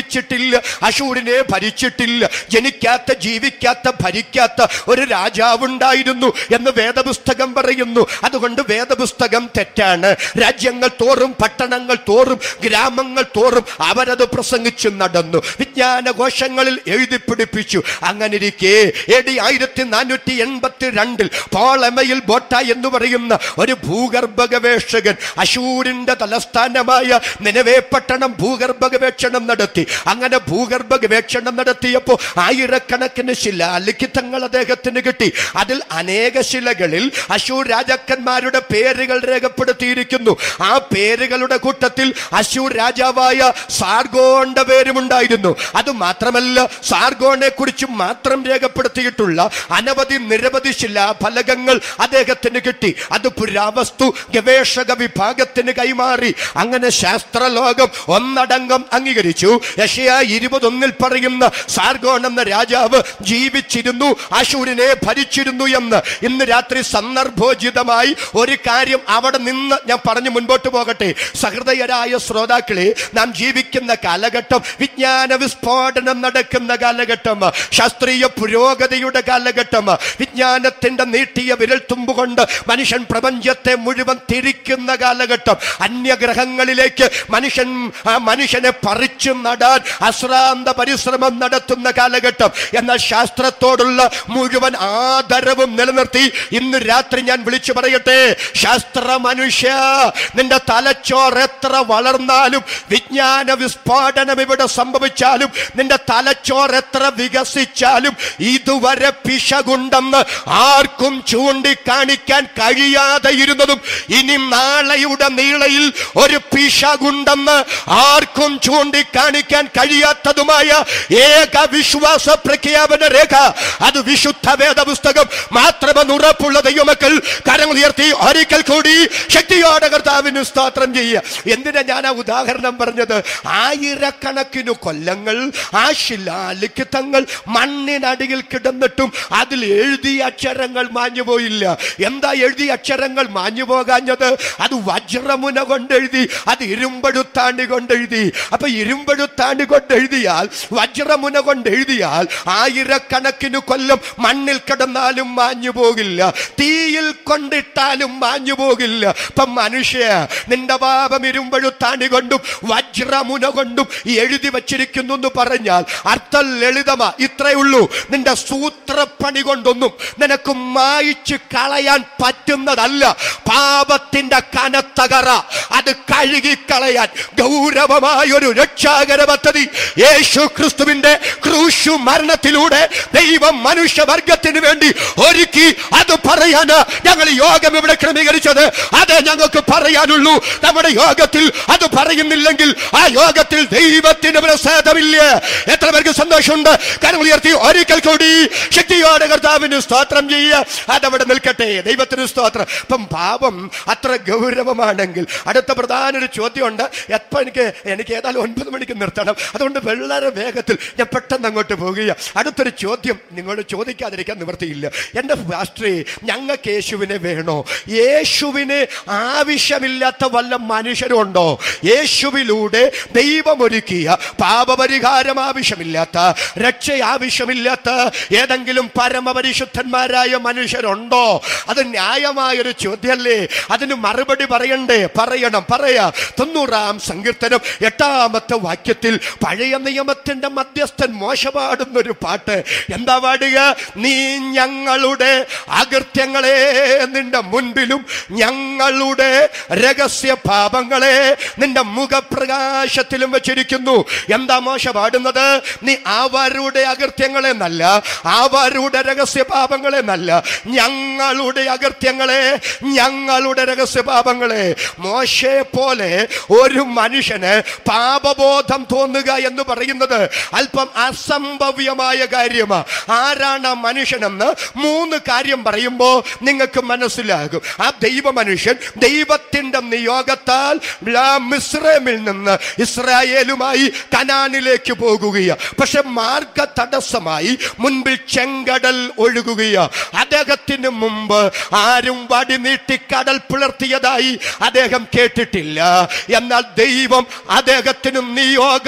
A: ജീവിച്ചിട്ടില്ല അശൂരിനെ ഭരിച്ചിട്ടില്ല ജനിക്കാത്ത ജീവിക്കാത്ത ഭരിക്കാത്ത ഒരു രാജാവുണ്ടായിരുന്നു എന്ന് വേദപുസ്തകം പറയുന്നു അതുകൊണ്ട് വേദപുസ്തകം തെറ്റാണ് രാജ്യങ്ങൾ തോറും പട്ടണങ്ങൾ തോറും ഗ്രാമങ്ങൾ തോറും അവരത് പ്രസംഗിച്ചു നടന്നു വിജ്ഞാനകോശങ്ങളിൽ എഴുതി പിടിപ്പിച്ചു അങ്ങനെ ഇരിക്കെ എ ഡി ആയിരത്തി നാനൂറ്റി എൺപത്തി രണ്ടിൽ പോളമയിൽ ബോട്ട എന്ന് പറയുന്ന ഒരു ഭൂഗർഭ ഗവേഷകൻ അശൂരിന്റെ തലസ്ഥാനമായ നിലവേ പട്ടണം ഭൂഗർഭ ഗവേഷണം നടത്തി അങ്ങനെ ഭൂഗർഭ ഗവേഷണം നടത്തിയപ്പോൾ ആയിരക്കണക്കിന് ശിലാലിഖിതങ്ങൾ അദ്ദേഹത്തിന് കിട്ടി അതിൽ അനേക ശിലകളിൽ അശൂർ രാജാക്കന്മാരുടെ പേരുകൾ രേഖപ്പെടുത്തിയിരിക്കുന്നു ആ പേരുകളുടെ കൂട്ടത്തിൽ അശൂർ രാജാവായ സാർഗോന്റെ പേരുമുണ്ടായിരുന്നു അത് മാത്രമല്ല സാർഗോനെ കുറിച്ച് മാത്രം രേഖപ്പെടുത്തിയിട്ടുള്ള അനവധി നിരവധി ശിലാഫലകങ്ങൾ അദ്ദേഹത്തിന് കിട്ടി അത് പുരാവസ്തു ഗവേഷക വിഭാഗത്തിന് കൈമാറി അങ്ങനെ ശാസ്ത്രലോകം ഒന്നടങ്കം അംഗീകരിച്ചു യഷയ ഇരുപതൊന്നിൽ പറയുന്ന സാർഗോൺ എന്ന രാജാവ് ജീവിച്ചിരുന്നു അശൂരിനെ ഭരിച്ചിരുന്നു എന്ന് ഇന്ന് രാത്രി സന്ദർഭോചിതമായി ഒരു കാര്യം അവിടെ നിന്ന് ഞാൻ പറഞ്ഞു മുൻപോട്ട് പോകട്ടെ സഹൃദയരായ ശ്രോതാക്കളെ നാം ജീവിക്കുന്ന കാലഘട്ടം വിജ്ഞാന വിസ്ഫോടനം നടക്കുന്ന കാലഘട്ടം ശാസ്ത്രീയ പുരോഗതിയുടെ കാലഘട്ടം വിജ്ഞാനത്തിന്റെ നീട്ടിയ വിരൽ തുമ്പുകൊണ്ട് മനുഷ്യൻ പ്രപഞ്ചത്തെ മുഴുവൻ തിരിക്കുന്ന കാലഘട്ടം അന്യഗ്രഹങ്ങളിലേക്ക് മനുഷ്യൻ ആ മനുഷ്യനെ പറിച്ചു നടാൻ അശ്രാന്ത പരിശ്രമം നടത്തുന്ന കാലഘട്ടം എന്നാൽ ശാസ്ത്രത്തോടുള്ള മുഴുവൻ ആദരവും നിലനിർത്തി ഇന്ന് രാത്രി ഞാൻ വിളിച്ചു പറയട്ടെ ശാസ്ത്ര മനുഷ്യ നിന്റെ തലച്ചോർ എത്ര വളർന്നാലും വിജ്ഞാന വിസ്ഫോടനം ഇവിടെ സംഭവിച്ചാലും നിന്റെ തലച്ചോർ എത്ര വികസിച്ചാലും ഇതുവരെ പിശകുണ്ടെന്ന് ആർക്കും ചൂണ്ടിക്കാണിക്കാൻ കഴിയാതെ ഇരുന്നതും ഇനി നാളെയുടെ നീളയിൽ ഒരു പിശകുണ്ടെന്ന് ആർക്കും ചൂണ്ടിക്കാണിക്കാൻ കഴിയാത്തതുമായ ഏക വിശ്വാസ പ്രഖ്യാപന രേഖ അത് വിശുദ്ധ വേദ പുസ്തകം മാത്രമെന്ന് ഉറപ്പുള്ള ദൈവമക്കൾ കരങ്ങൾ ഉയർത്തി ഒരിക്കൽ കൂടി ശക്തിയോടെ കർത്താവിന് സ്തോത്രം ചെയ്യുക എന്തിനാ ഞാൻ ആ ഉദാഹരണം പറഞ്ഞത് ആയിരക്കണക്കിന് കൊല്ലങ്ങൾ ആ ശിലാലിഖിതങ്ങൾ മണ്ണിനടിയിൽ കിടന്നിട്ടും അതിൽ എഴുതിയ അക്ഷരങ്ങൾ മാഞ്ഞു പോയില്ല എന്താ എഴുതിയ അക്ഷരങ്ങൾ മാഞ്ഞു പോകാഞ്ഞത് അത് വജ്രമുന കൊണ്ടെഴുതി അത് ഇരുമ്പെഴുത്താണ്ടി കൊണ്ടെഴുതി അപ്പൊ ഇരുമ്പെഴുത്താണ്ടി കൊണ്ടെഴുതിയാൽ വജ്രമുന കൊണ്ടെഴുതിയാൽ ആയിരക്കണക്കിന് കൊല്ലം മണ്ണിൽ കിടന്നാലും മാഞ്ഞു പോകില്ല തീയിൽ കൊണ്ടിട്ടാലും മാഞ്ഞു പോകില്ല ഇപ്പൊ മനുഷ്യ നിന്റെ പാപം ഇരുമ്പെഴുത്താണ്ടി കൊണ്ടും വജ്രമുന കൊണ്ടും എഴുതി വച്ചിരിക്കുന്നു എന്ന് പറഞ്ഞാൽ അർത്ഥം ലളിതമാ ഇത്രയേ ഉള്ളൂ നിന്റെ സൂത്രപ്പണി കൊണ്ടൊന്നും നിനക്ക് മായിച്ച് കളയാൻ പറ്റുന്നതല്ല പാപത്തിന്റെ കനത്തകറ അത് കഴുകിക്കളയാൻ ഗൗരവമായ ഒരു രക്ഷാകര പദ്ധതി യേശു ക്രിസ്തുവിന്റെ ക്രൂശു മരണത്തിലൂടെ ദൈവം മനുഷ്യവർഗത്തിന് വേണ്ടി ഒരുക്കി അത് പറയാന് ഞങ്ങൾ യോഗം ഇവിടെ ക്രമീകരിച്ചത് അതേ ഞങ്ങൾക്ക് പറയാനുള്ളൂ നമ്മുടെ യോഗത്തിൽ അത് പറയുന്നില്ലെങ്കിൽ ആ യോഗത്തിൽ ദൈവത്തിന് പ്രസാദമില്ല എത്ര പേർക്ക് സന്തോഷമുണ്ട് കരം ഉയർത്തി ഒരിക്കൽ കൂടി ശക്തിയോടെ കർത്താവിന് സ്തോത്രം ചെയ്യുക അതവിടെ നിൽക്കട്ടെ ദൈവത്തിന് സ്തോത്രം ഇപ്പം പാപം അത്ര ഗൗരവമാണെങ്കിൽ അടുത്ത പ്രധാന ഒരു ചോദ്യമുണ്ട് എപ്പോൾ എനിക്ക് എനിക്ക് ഏതായാലും ഒൻപത് മണിക്ക് നിർത്തണം അതുകൊണ്ട് വളരെ വേഗത്തിൽ ഞാൻ പെട്ടെന്ന് അങ്ങോട്ട് പോകുക അടുത്തൊരു ചോദ്യം നിങ്ങളോട് ചോദിക്കാതിരിക്കാൻ നിവൃത്തിയില്ല എൻ്റെ രാഷ്ട്രീയ ഞങ്ങൾക്ക് യേശുവിനെ വേണോ യേശുവിന് ആവശ്യമില്ലാത്ത വല്ല മനുഷ്യരുണ്ടോ യേശുവിലൂടെ ദൈവമൊരുക്കിയ പാപപരിഹാരം ആവശ്യമില്ലാത്ത രക്ഷ ആവശ്യമില്ലാത്ത ഏതെങ്കിലും പരമപരിശുദ്ധന്മാരായ മനുഷ്യരുണ്ടോ അത് ന്യായമായൊരു ചോദ്യമല്ലേ അതിന് മറുപടി പറയണ്ടേ പറയണം പറയാ തൊണ്ണൂറാം സങ്കീർത്തനം എട്ടാമത്തെ വാക്യത്തിൽ പഴയ നിയമത്തിന്റെ മധ്യസ്ഥൻ മോശപാടുന്ന ഒരു പാട്ട് എന്താ പാടുക നീ ഞങ്ങളുടെ അകൃത്യങ്ങളെ നിന്റെ മുൻപിലും ഞങ്ങളുടെ രഹസ്യ പാപങ്ങളെ നിന്റെ മുഖപ്രകാശത്തിലും വെച്ചിരിക്കുന്നു എന്താ മോശ പാടുന്നത് നീ അവരുടെ അകൃത്യങ്ങളെ നല്ല അവരുടെ രഹസ്യ പാപങ്ങളെ നല്ല ഞങ്ങളുടെ അകൃത്യങ്ങളെ ഞങ്ങളുടെ രഹസ്യ പാപങ്ങളെ മോശയെ പോലെ ഒരു മനുഷ്യന് പാപബോധം തോന്നുക എന്ന് പറയുന്നത് അല്പം അസംഭവ്യമായ കാര്യമാണ് ആരാണ് ആ മനുഷ്യനെന്ന് മൂന്ന് കാര്യം പറയുമ്പോൾ നിങ്ങൾക്ക് മനസ്സിലാകും ആ ദൈവ മനുഷ്യൻ ദൈവത്തിന്റെ നിയോഗത്താൽ ആ മിസ്രൈമിൽ നിന്ന് ഇസ്രായേലുമായി കനാനിലേക്ക് പോകുകയാണ് പക്ഷെ മാർഗ തടസ്സമായി മുൻപിൽ ചെങ്കടൽ ഒഴുകുകയാണ് അദ്ദേഹത്തിന് മുമ്പ് ആരും വടി നീട്ടി കടൽ പിളർത്തിയതായി അദ്ദേഹം കേട്ടിട്ടില്ല എന്നാൽ ദൈവം അദ്ദേഹത്തിന് നിയോഗം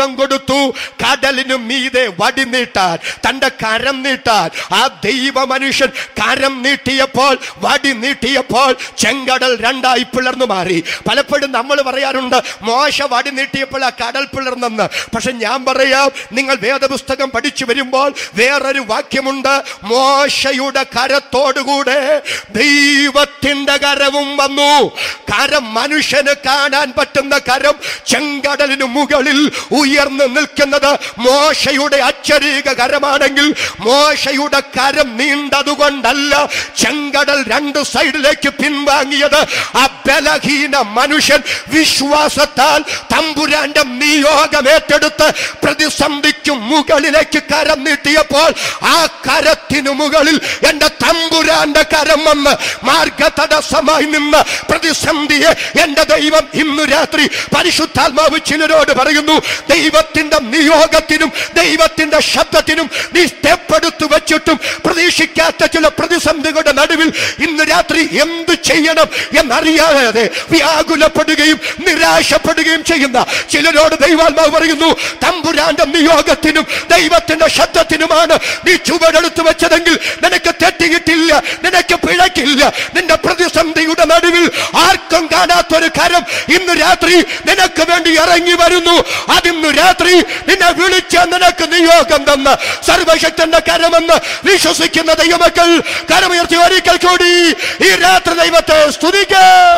A: രൂപം കൊടുത്തു കടലിനു മീതെ വടി നീട്ടാൻ തന്റെ കരം നീട്ടാൻ ആ ദൈവ മനുഷ്യൻ കരം നീട്ടിയപ്പോൾ വടി നീട്ടിയപ്പോൾ ചെങ്കടൽ രണ്ടായി പിളർന്നു മാറി പലപ്പോഴും നമ്മൾ പറയാറുണ്ട് മോശ വടി നീട്ടിയപ്പോൾ ആ കടൽ പിളർന്നെന്ന് പക്ഷെ ഞാൻ പറയാം നിങ്ങൾ വേദപുസ്തകം പഠിച്ചു വരുമ്പോൾ വേറൊരു വാക്യമുണ്ട് മോശയുടെ കരത്തോടുകൂടെ ദൈവത്തിന്റെ കരവും വന്നു കരം മനുഷ്യന് കാണാൻ പറ്റുന്ന കരം ചെങ്കടലിന് മുകളിൽ ഉയർന്നു നിൽക്കുന്നത് മോശയുടെ അച്ചരീക കരമാണെങ്കിൽ മോശയുടെ കരം നീണ്ടതുകൊണ്ടല്ല ചെങ്കടൽ രണ്ട് സൈഡിലേക്ക് പിൻവാങ്ങിയത് ആ ബലഹീന മനുഷ്യൻ വിശ്വാസത്താൽ തമ്പുരാന്റെ നിയോഗം ഏറ്റെടുത്ത് പ്രതിസന്ധിക്ക് മുകളിലേക്ക് കരം നീട്ടിയപ്പോൾ ആ കരത്തിനു മുകളിൽ എന്റെ തമ്പുരാന്റെ കരം വന്ന് മാർഗതടസ്സമായി നിന്ന് പ്രതിസന്ധിയെ എന്റെ ദൈവം ഇന്നു രാത്രി പരിശുദ്ധാത്മാവ് ചിലരോട് പറയുന്നു ദൈവത്തിന്റെ നിയോഗത്തിനും ദൈവത്തിന്റെ ശബ്ദത്തിനും നീ സ്റ്റെപ്പെടുത്തു വെച്ചിട്ടും പ്രതീക്ഷിക്കാത്ത ചില പ്രതിസന്ധികളുടെ നടുവിൽ ഇന്ന് രാത്രി എന്ത് ചെയ്യണം എന്നറിയാതെ വ്യാകുലപ്പെടുകയും നിരാശപ്പെടുകയും ചെയ്യുന്ന ചിലരോട് ദൈവാത്മാവ് പറയുന്നു തമ്പുരാന്റെ നിയോഗത്തിനും ദൈവത്തിന്റെ ശബ്ദത്തിനുമാണ് നീ ചുവടെടുത്തു വെച്ചതെങ്കിൽ നിനക്ക് തെറ്റിയിട്ടില്ല നിനക്ക് പിഴക്കില്ല നിന്റെ പ്രതിസന്ധിയുടെ നടുവിൽ ആർക്കും കാണാത്തൊരു കരം ഇന്ന് രാത്രി നിനക്ക് വേണ്ടി ഇറങ്ങി വരുന്നു അതിന്ന് രാത്രി നിന്നെ വിളിച്ച നിനക്ക് നിയോഗം തന്ന സർവശക്തന്റെ കരമെന്ന് വിശ്വസിക്കുന്ന ദൈവമക്കൾ കരമുയർത്തി ഒരിക്കൽ കൂടി ഈ രാത്രി ദൈവത്തെ സ്തുതിക്ക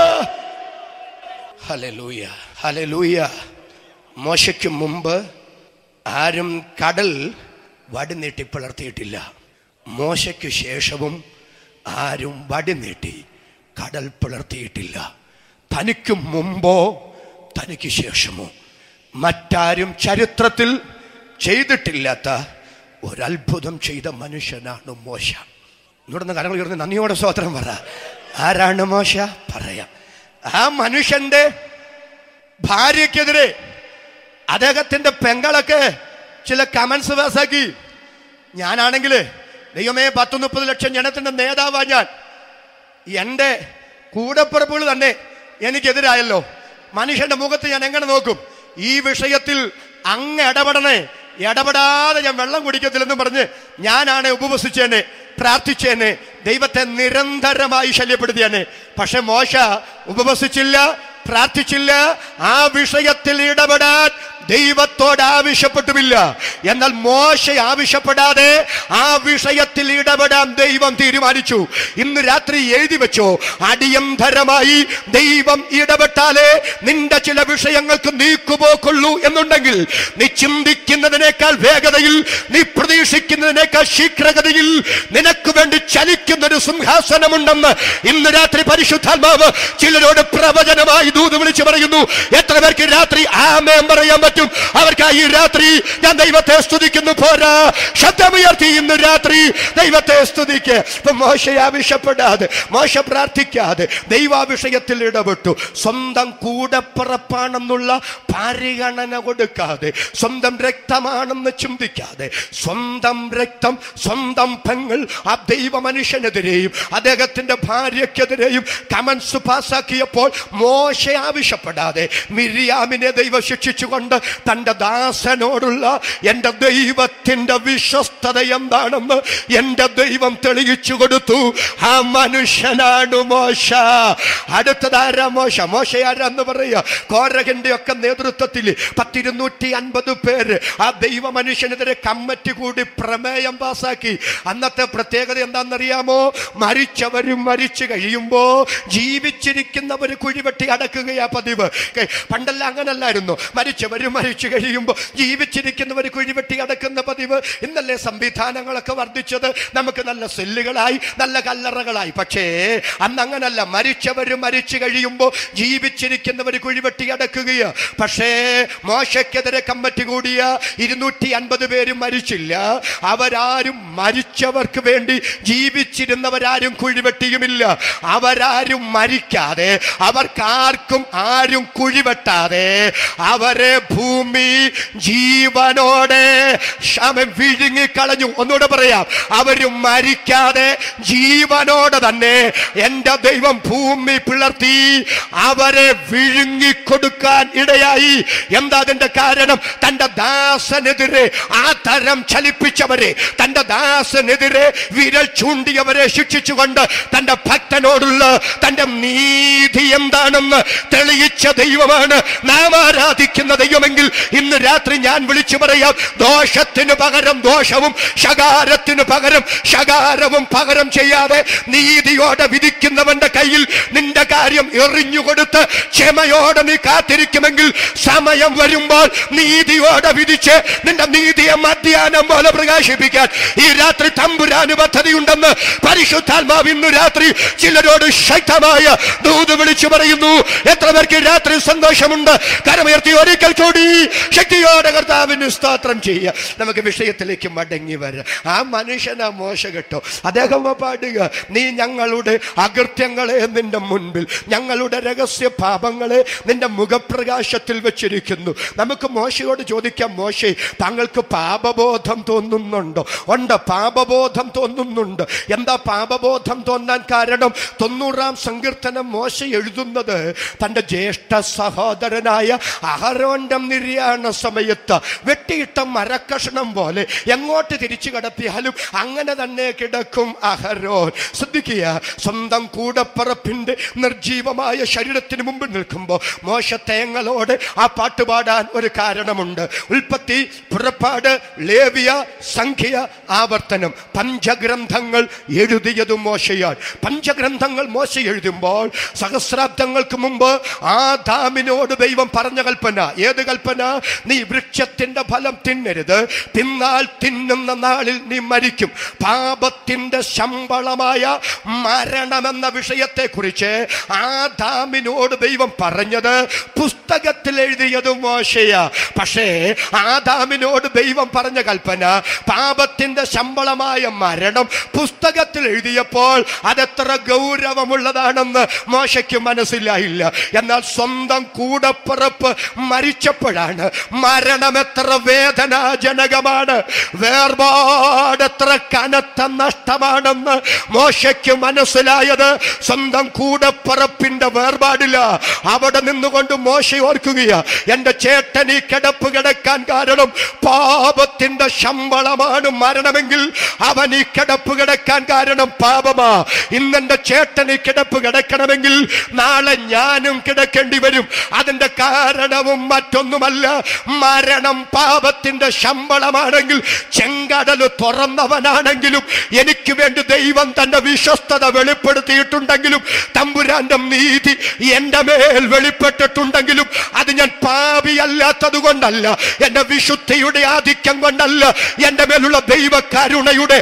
A: ഹലലൂയ ഹലലൂയ മോശയ്ക്ക് മുമ്പ് ആരും കടൽ വടി നീട്ടി പിളർത്തിയിട്ടില്ല മോശയ്ക്ക് ശേഷവും ആരും വടി നീട്ടി കടൽ പിളർത്തിയിട്ടില്ല തനിക്ക് മുമ്പോ തനിക്ക് ശേഷമോ മറ്റാരും ചരിത്രത്തിൽ ചെയ്തിട്ടില്ലാത്ത ഒരത്ഭുതം ചെയ്ത മനുഷ്യനാണ് മോശ ഇവിടുന്ന് കരങ്ങൾ ഉയർന്ന് നന്ദിയോടെ സ്വോത്രം പറ ആരാണ് മോശ പറയാം ആ മനുഷ്യന്റെ ഭാര്യക്കെതിരെ അദ്ദേഹത്തിന്റെ പെങ്ങളൊക്കെ ചില കമന്റ്സ് പാസാക്കി ഞാനാണെങ്കിൽ ദൈവമേ പത്ത് മുപ്പത് ലക്ഷം ജനത്തിന്റെ നേതാവാ ഞാൻ എൻ്റെ കൂടപ്പിറപ്പുകൾ തന്നെ എനിക്കെതിരായല്ലോ മനുഷ്യന്റെ മുഖത്ത് ഞാൻ എങ്ങനെ നോക്കും ഈ വിഷയത്തിൽ അങ്ങ് ഇടപെടണേ ഇടപെടാതെ ഞാൻ വെള്ളം കുടിക്കത്തില്ലെന്ന് പറഞ്ഞ് ഞാനാണ് ഉപവസിച്ചേനെ പ്രാർത്ഥിച്ചേനെ ദൈവത്തെ നിരന്തരമായി ശല്യപ്പെടുത്തിയേനെ പക്ഷെ മോശ ഉപവസിച്ചില്ല പ്രാർത്ഥിച്ചില്ല ആ വിഷയത്തിൽ ഇടപെടാൻ ദൈവത്തോട് ആവശ്യപ്പെട്ടുമില്ല എന്നാൽ മോശ ആവശ്യപ്പെടാതെ ആ വിഷയത്തിൽ ഇടപെടാൻ ദൈവം തീരുമാനിച്ചു ഇന്ന് രാത്രി എഴുതി വെച്ചോ അടിയന്തരമായി ദൈവം ഇടപെട്ടാലേ നിന്റെ ചില വിഷയങ്ങൾക്ക് നീക്കുപോക്കുള്ളൂ എന്നുണ്ടെങ്കിൽ നീ ചിന്തിക്കുന്നതിനേക്കാൾ വേഗതയിൽ നീ പ്രതീക്ഷിക്കുന്നതിനേക്കാൾ ശീഘ്രഗതിയിൽ നിനക്ക് വേണ്ടി ചലിക്കുന്ന ഒരു സിംഹാസനമുണ്ടെന്ന് ഇന്ന് രാത്രി പരിശുദ്ധാത്മാവ് ചിലരോട് പ്രവചനമായി ദൂത് വിളിച്ചു പറയുന്നു എത്ര പേർക്ക് രാത്രി ആമേൻ പറയാൻ പറ്റും അവർക്ക് ഈ രാത്രി ഞാൻ ദൈവത്തെ സ്തുതിക്കുന്നു പോരാ ശബ്ദമുയർത്തി ഇന്ന് രാത്രി ദൈവത്തെ സ്തുതിക്ക് ഇപ്പൊ മോശ ആവശ്യപ്പെടാതെ മോശ പ്രാർത്ഥിക്കാതെ ദൈവാവിഷയത്തിൽ ഇടപെട്ടു സ്വന്തം കൂടപ്പിറപ്പാണെന്നുള്ള പരിഗണന കൊടുക്കാതെ സ്വന്തം രക്തമാണെന്ന് ചിന്തിക്കാതെ സ്വന്തം രക്തം സ്വന്തം പെങ്ങൾ ആ ദൈവ മനുഷ്യനെതിരെയും അദ്ദേഹത്തിന്റെ ഭാര്യക്കെതിരെയും കമൻസ് പാസാക്കിയപ്പോൾ മോശ ആവശ്യപ്പെടാതെ മിരിയാമിനെ ദൈവം ശിക്ഷിച്ചുകൊണ്ട് തന്റെ ദാസനോടുള്ള എൻ്റെ ദൈവത്തിന്റെ വിശ്വസ്തത എന്താണെന്ന് എൻ്റെ ദൈവം തെളിയിച്ചു കൊടുത്തു ആ മനുഷ്യനാണ് മോശ അടുത്തതാരാ മോശ മോശ ആരാന്ന് പറയുക കോരകന്റെ ഒക്കെ നേതൃത്വത്തിൽ പത്തിരുന്നൂറ്റി അൻപത് പേര് ആ ദൈവ മനുഷ്യനെതിരെ കമ്മിറ്റി കൂടി പ്രമേയം പാസാക്കി അന്നത്തെ പ്രത്യേകത എന്താണെന്നറിയാമോ മരിച്ചവരും മരിച്ചു കഴിയുമ്പോ ജീവിച്ചിരിക്കുന്നവർ കുഴിവെട്ടി അടക്കുകയാ പതിവ് കെ- പണ്ടെല്ലാം അങ്ങനല്ലായിരുന്നു മരിച്ചവരും മരിച്ചു കഴിയുമ്പോൾ ജീവിച്ചിരിക്കുന്നവർ കുഴിവെട്ടി അടക്കുന്ന പതിവ് ഇന്നല്ലേ സംവിധാനങ്ങളൊക്കെ വർദ്ധിച്ചത് നമുക്ക് നല്ല സെല്ലുകളായി നല്ല കല്ലറകളായി പക്ഷേ അന്ന് അങ്ങനല്ല മരിച്ചവരും മരിച്ചു കഴിയുമ്പോൾ ജീവിച്ചിരിക്കുന്നവർ കുഴിവെട്ടി അടക്കുകയാ പക്ഷേ മോശയ്ക്കെതിരെ കമ്മിറ്റി കൂടിയ ഇരുന്നൂറ്റി അൻപത് പേരും മരിച്ചില്ല അവരാരും മരിച്ചവർക്ക് വേണ്ടി ജീവിച്ചിരുന്നവരാരും കുഴിവെട്ടിയുമില്ല അവരാരും മരിക്കാതെ അവർക്കാർക്കും ആരും കുഴിവെട്ടാതെ അവരെ ഭൂമി ജീവനോടെ അവൻ വിഴുങ്ങിക്കളഞ്ഞു ഒന്നുകൂടെ പറയാം അവര് മരിക്കാതെ ജീവനോടെ തന്നെ എന്റെ ദൈവം ഭൂമി പിളർത്തി അവരെ വിഴുങ്ങിക്കൊടുക്കാൻ ഇടയായി എന്താ അതിന്റെ കാരണം തന്റെ ദാസനെതിരെ ആ തരം ചലിപ്പിച്ചവരെ തന്റെ ദാസനെതിരെ വിരൽ ചൂണ്ടിയവരെ ശിക്ഷിച്ചുകൊണ്ട് തന്റെ ഭക്തനോടുള്ള തന്റെ നീതി എന്താണെന്ന് തെളിയിച്ച ദൈവമാണ് നാം ആരാധിക്കുന്ന ദൈവമെങ്കിൽ ഇന്ന് രാത്രി ഞാൻ വിളിച്ചു പറയാം ദോഷത്തിന് പകരം ദോഷവും ശകാരത്തിന് പകരം ശകാരവും പകരം ചെയ്യാതെ നീതിയോടെ വിധിക്കുന്നവന്റെ കയ്യിൽ നിന്റെ കാര്യം എറിഞ്ഞുകൊടുത്ത് ക്ഷമയോടെ നീ കാത്തിരിക്കുമെങ്കിൽ സമയം വരുമ്പോൾ നീതിയോടെ വിധിച്ച് നിന്റെ നീതിയെ മധ്യാനം പോലെ പ്രകാശിപ്പിക്കാൻ ഈ രാത്രി തമ്പുരാന് പദ്ധതിയുണ്ടെന്ന് പരിശുദ്ധാത്മാവ് ഇന്ന് രാത്രി ചിലരോട് ശക്തമായ ദൂത് വിളിച്ചു പറയുന്നു എത്ര പേർക്ക് രാത്രി സന്തോഷമുണ്ട് കരമുയർത്തി ഒരിക്കൽ കൂടി ശക്തിയോടെ കർത്താവിന് സ്തോത്രം ചെയ്യുക നമുക്ക് വിഷയത്തിലേക്ക് മടങ്ങി വരാം ആ മനുഷ്യനാ മോശ കേട്ടോ അദ്ദേഹം പാടുക നീ ഞങ്ങളുടെ അകൃത്യങ്ങളെ നിന്റെ മുൻപിൽ ഞങ്ങളുടെ രഹസ്യ പാപങ്ങളെ നിന്റെ മുഖപ്രകാശത്തിൽ വെച്ചിരിക്കുന്നു നമുക്ക് മോശയോട് ചോദിക്കാം മോശെ താങ്കൾക്ക് പാപബോധം തോന്നുന്നുണ്ടോ ഉണ്ട് പാപബോധം തോന്നുന്നുണ്ട് എന്താ പാപബോധം തോന്നാൻ കാരണം തൊണ്ണൂറാം സങ്കീർത്തനം മോശ എഴുതുന്നത് തൻ്റെ ജ്യേഷ്ഠ സഹോദരനായ അഹരോന്റെ നിര്യാണ സമയത്ത് വെട്ടിയിട്ട മരക്കഷണം പോലെ എങ്ങോട്ട് തിരിച്ചു കിടത്തിയാലും അങ്ങനെ തന്നെ കിടക്കും അഹരോൻ ശ്രദ്ധിക്കുക സ്വന്തം കൂടപ്പറപ്പിന്റെ നിർജീവമായ ശരീരത്തിന് മുമ്പ് നിൽക്കുമ്പോൾ മോശ തേങ്ങളോട് ആ പാട്ട് പാടാൻ ഒരു കാരണമുണ്ട് ഉൽപ്പത്തി പുറപ്പാട് ലേവിയ സംഖ്യ ആവർത്തനം പഞ്ചഗ്രന്ഥങ്ങൾ എഴുതിയതും മോശയാണ് പഞ്ചഗ്രന്ഥങ്ങൾ മോശ എഴുതുമ്പോൾ സഹസ്രാബ്ദങ്ങൾക്ക് മുമ്പ് ആദാമിനോട് ദൈവം പറഞ്ഞ കൽപ്പന ഏത് കൽപ്പന നീ വൃക്ഷത്തിന്റെ ഫലം തിന്നരുത് തിന്നാൽ തിന്നുന്ന നാളിൽ നീ മരിക്കും പാപത്തിന്റെ ശമ്പളമായ മരണമെന്ന വിഷയത്തെ കുറിച്ച് ആദാമിനോട് ദൈവം പറഞ്ഞത് പുസ്തകത്തിൽ എഴുതിയത് മോശയാ പക്ഷേ ആദാമിനോട് ദൈവം പറഞ്ഞ കൽപ്പന പാപത്തിന്റെ ശമ്പളമായ മരണം പുസ്തകത്തിൽ എഴുതിയപ്പോൾ അതെത്ര ഗൗരവമുള്ളതാണെന്ന് മോശയ്ക്ക് മനസ്സിലായില്ല എന്നാൽ സ്വന്തം കൂടപ്പിറപ്പ് മരിച്ചപ്പോഴാണ് മരണം എത്ര വേദനാജനകമാണ് വേർപാട് എത്ര കനത്ത നഷ്ടമാണെന്ന് മോശയ്ക്ക് മനസ്സിലായത് സ്വന്തം കൂടപ്പിറപ്പിന്റെ വേർപാടില്ല അവിടെ നിന്നുകൊണ്ട് മോശ ഓർക്കുകയാ എന്റെ ചേട്ടൻ ഈ കിടപ്പ് കിടക്കാൻ കാരണം പാപത്തിന്റെ ശമ്പളമാണ് മരണമെങ്കിൽ അവൻ ഈ കിടപ്പ് കിടക്കാൻ കാരണം പാപമാ ഇന്നെന്റെ ചേട്ടൻ ഈ കിടപ്പ് കിടക്കണമെങ്കിൽ നാളെ ഞാനും കിടക്കേണ്ടി വരും അതിന്റെ കാരണവും മറ്റൊന്നുമല്ല മരണം പാപത്തിന്റെ ശമ്പളമാണെങ്കിൽ ചെങ്കടൽ തുറന്നവനാണെങ്കിലും എനിക്ക് വേണ്ടി ദൈവം തന്റെ വിശ്വസ്തത വെളിപ്പെടുത്തിയിട്ടുണ്ടെങ്കിലും തമ്പുരാന്റെ നീതി എന്റെ മേൽ വെളിപ്പെട്ടിട്ടുണ്ടെങ്കിലും അത് ഞാൻ പാപിയല്ലാത്തത് കൊണ്ടല്ല എന്റെ വിശുദ്ധിയുടെ ആധിക്യം കൊണ്ടല്ല എന്റെ മേലുള്ള ദൈവ കരുണയുടെ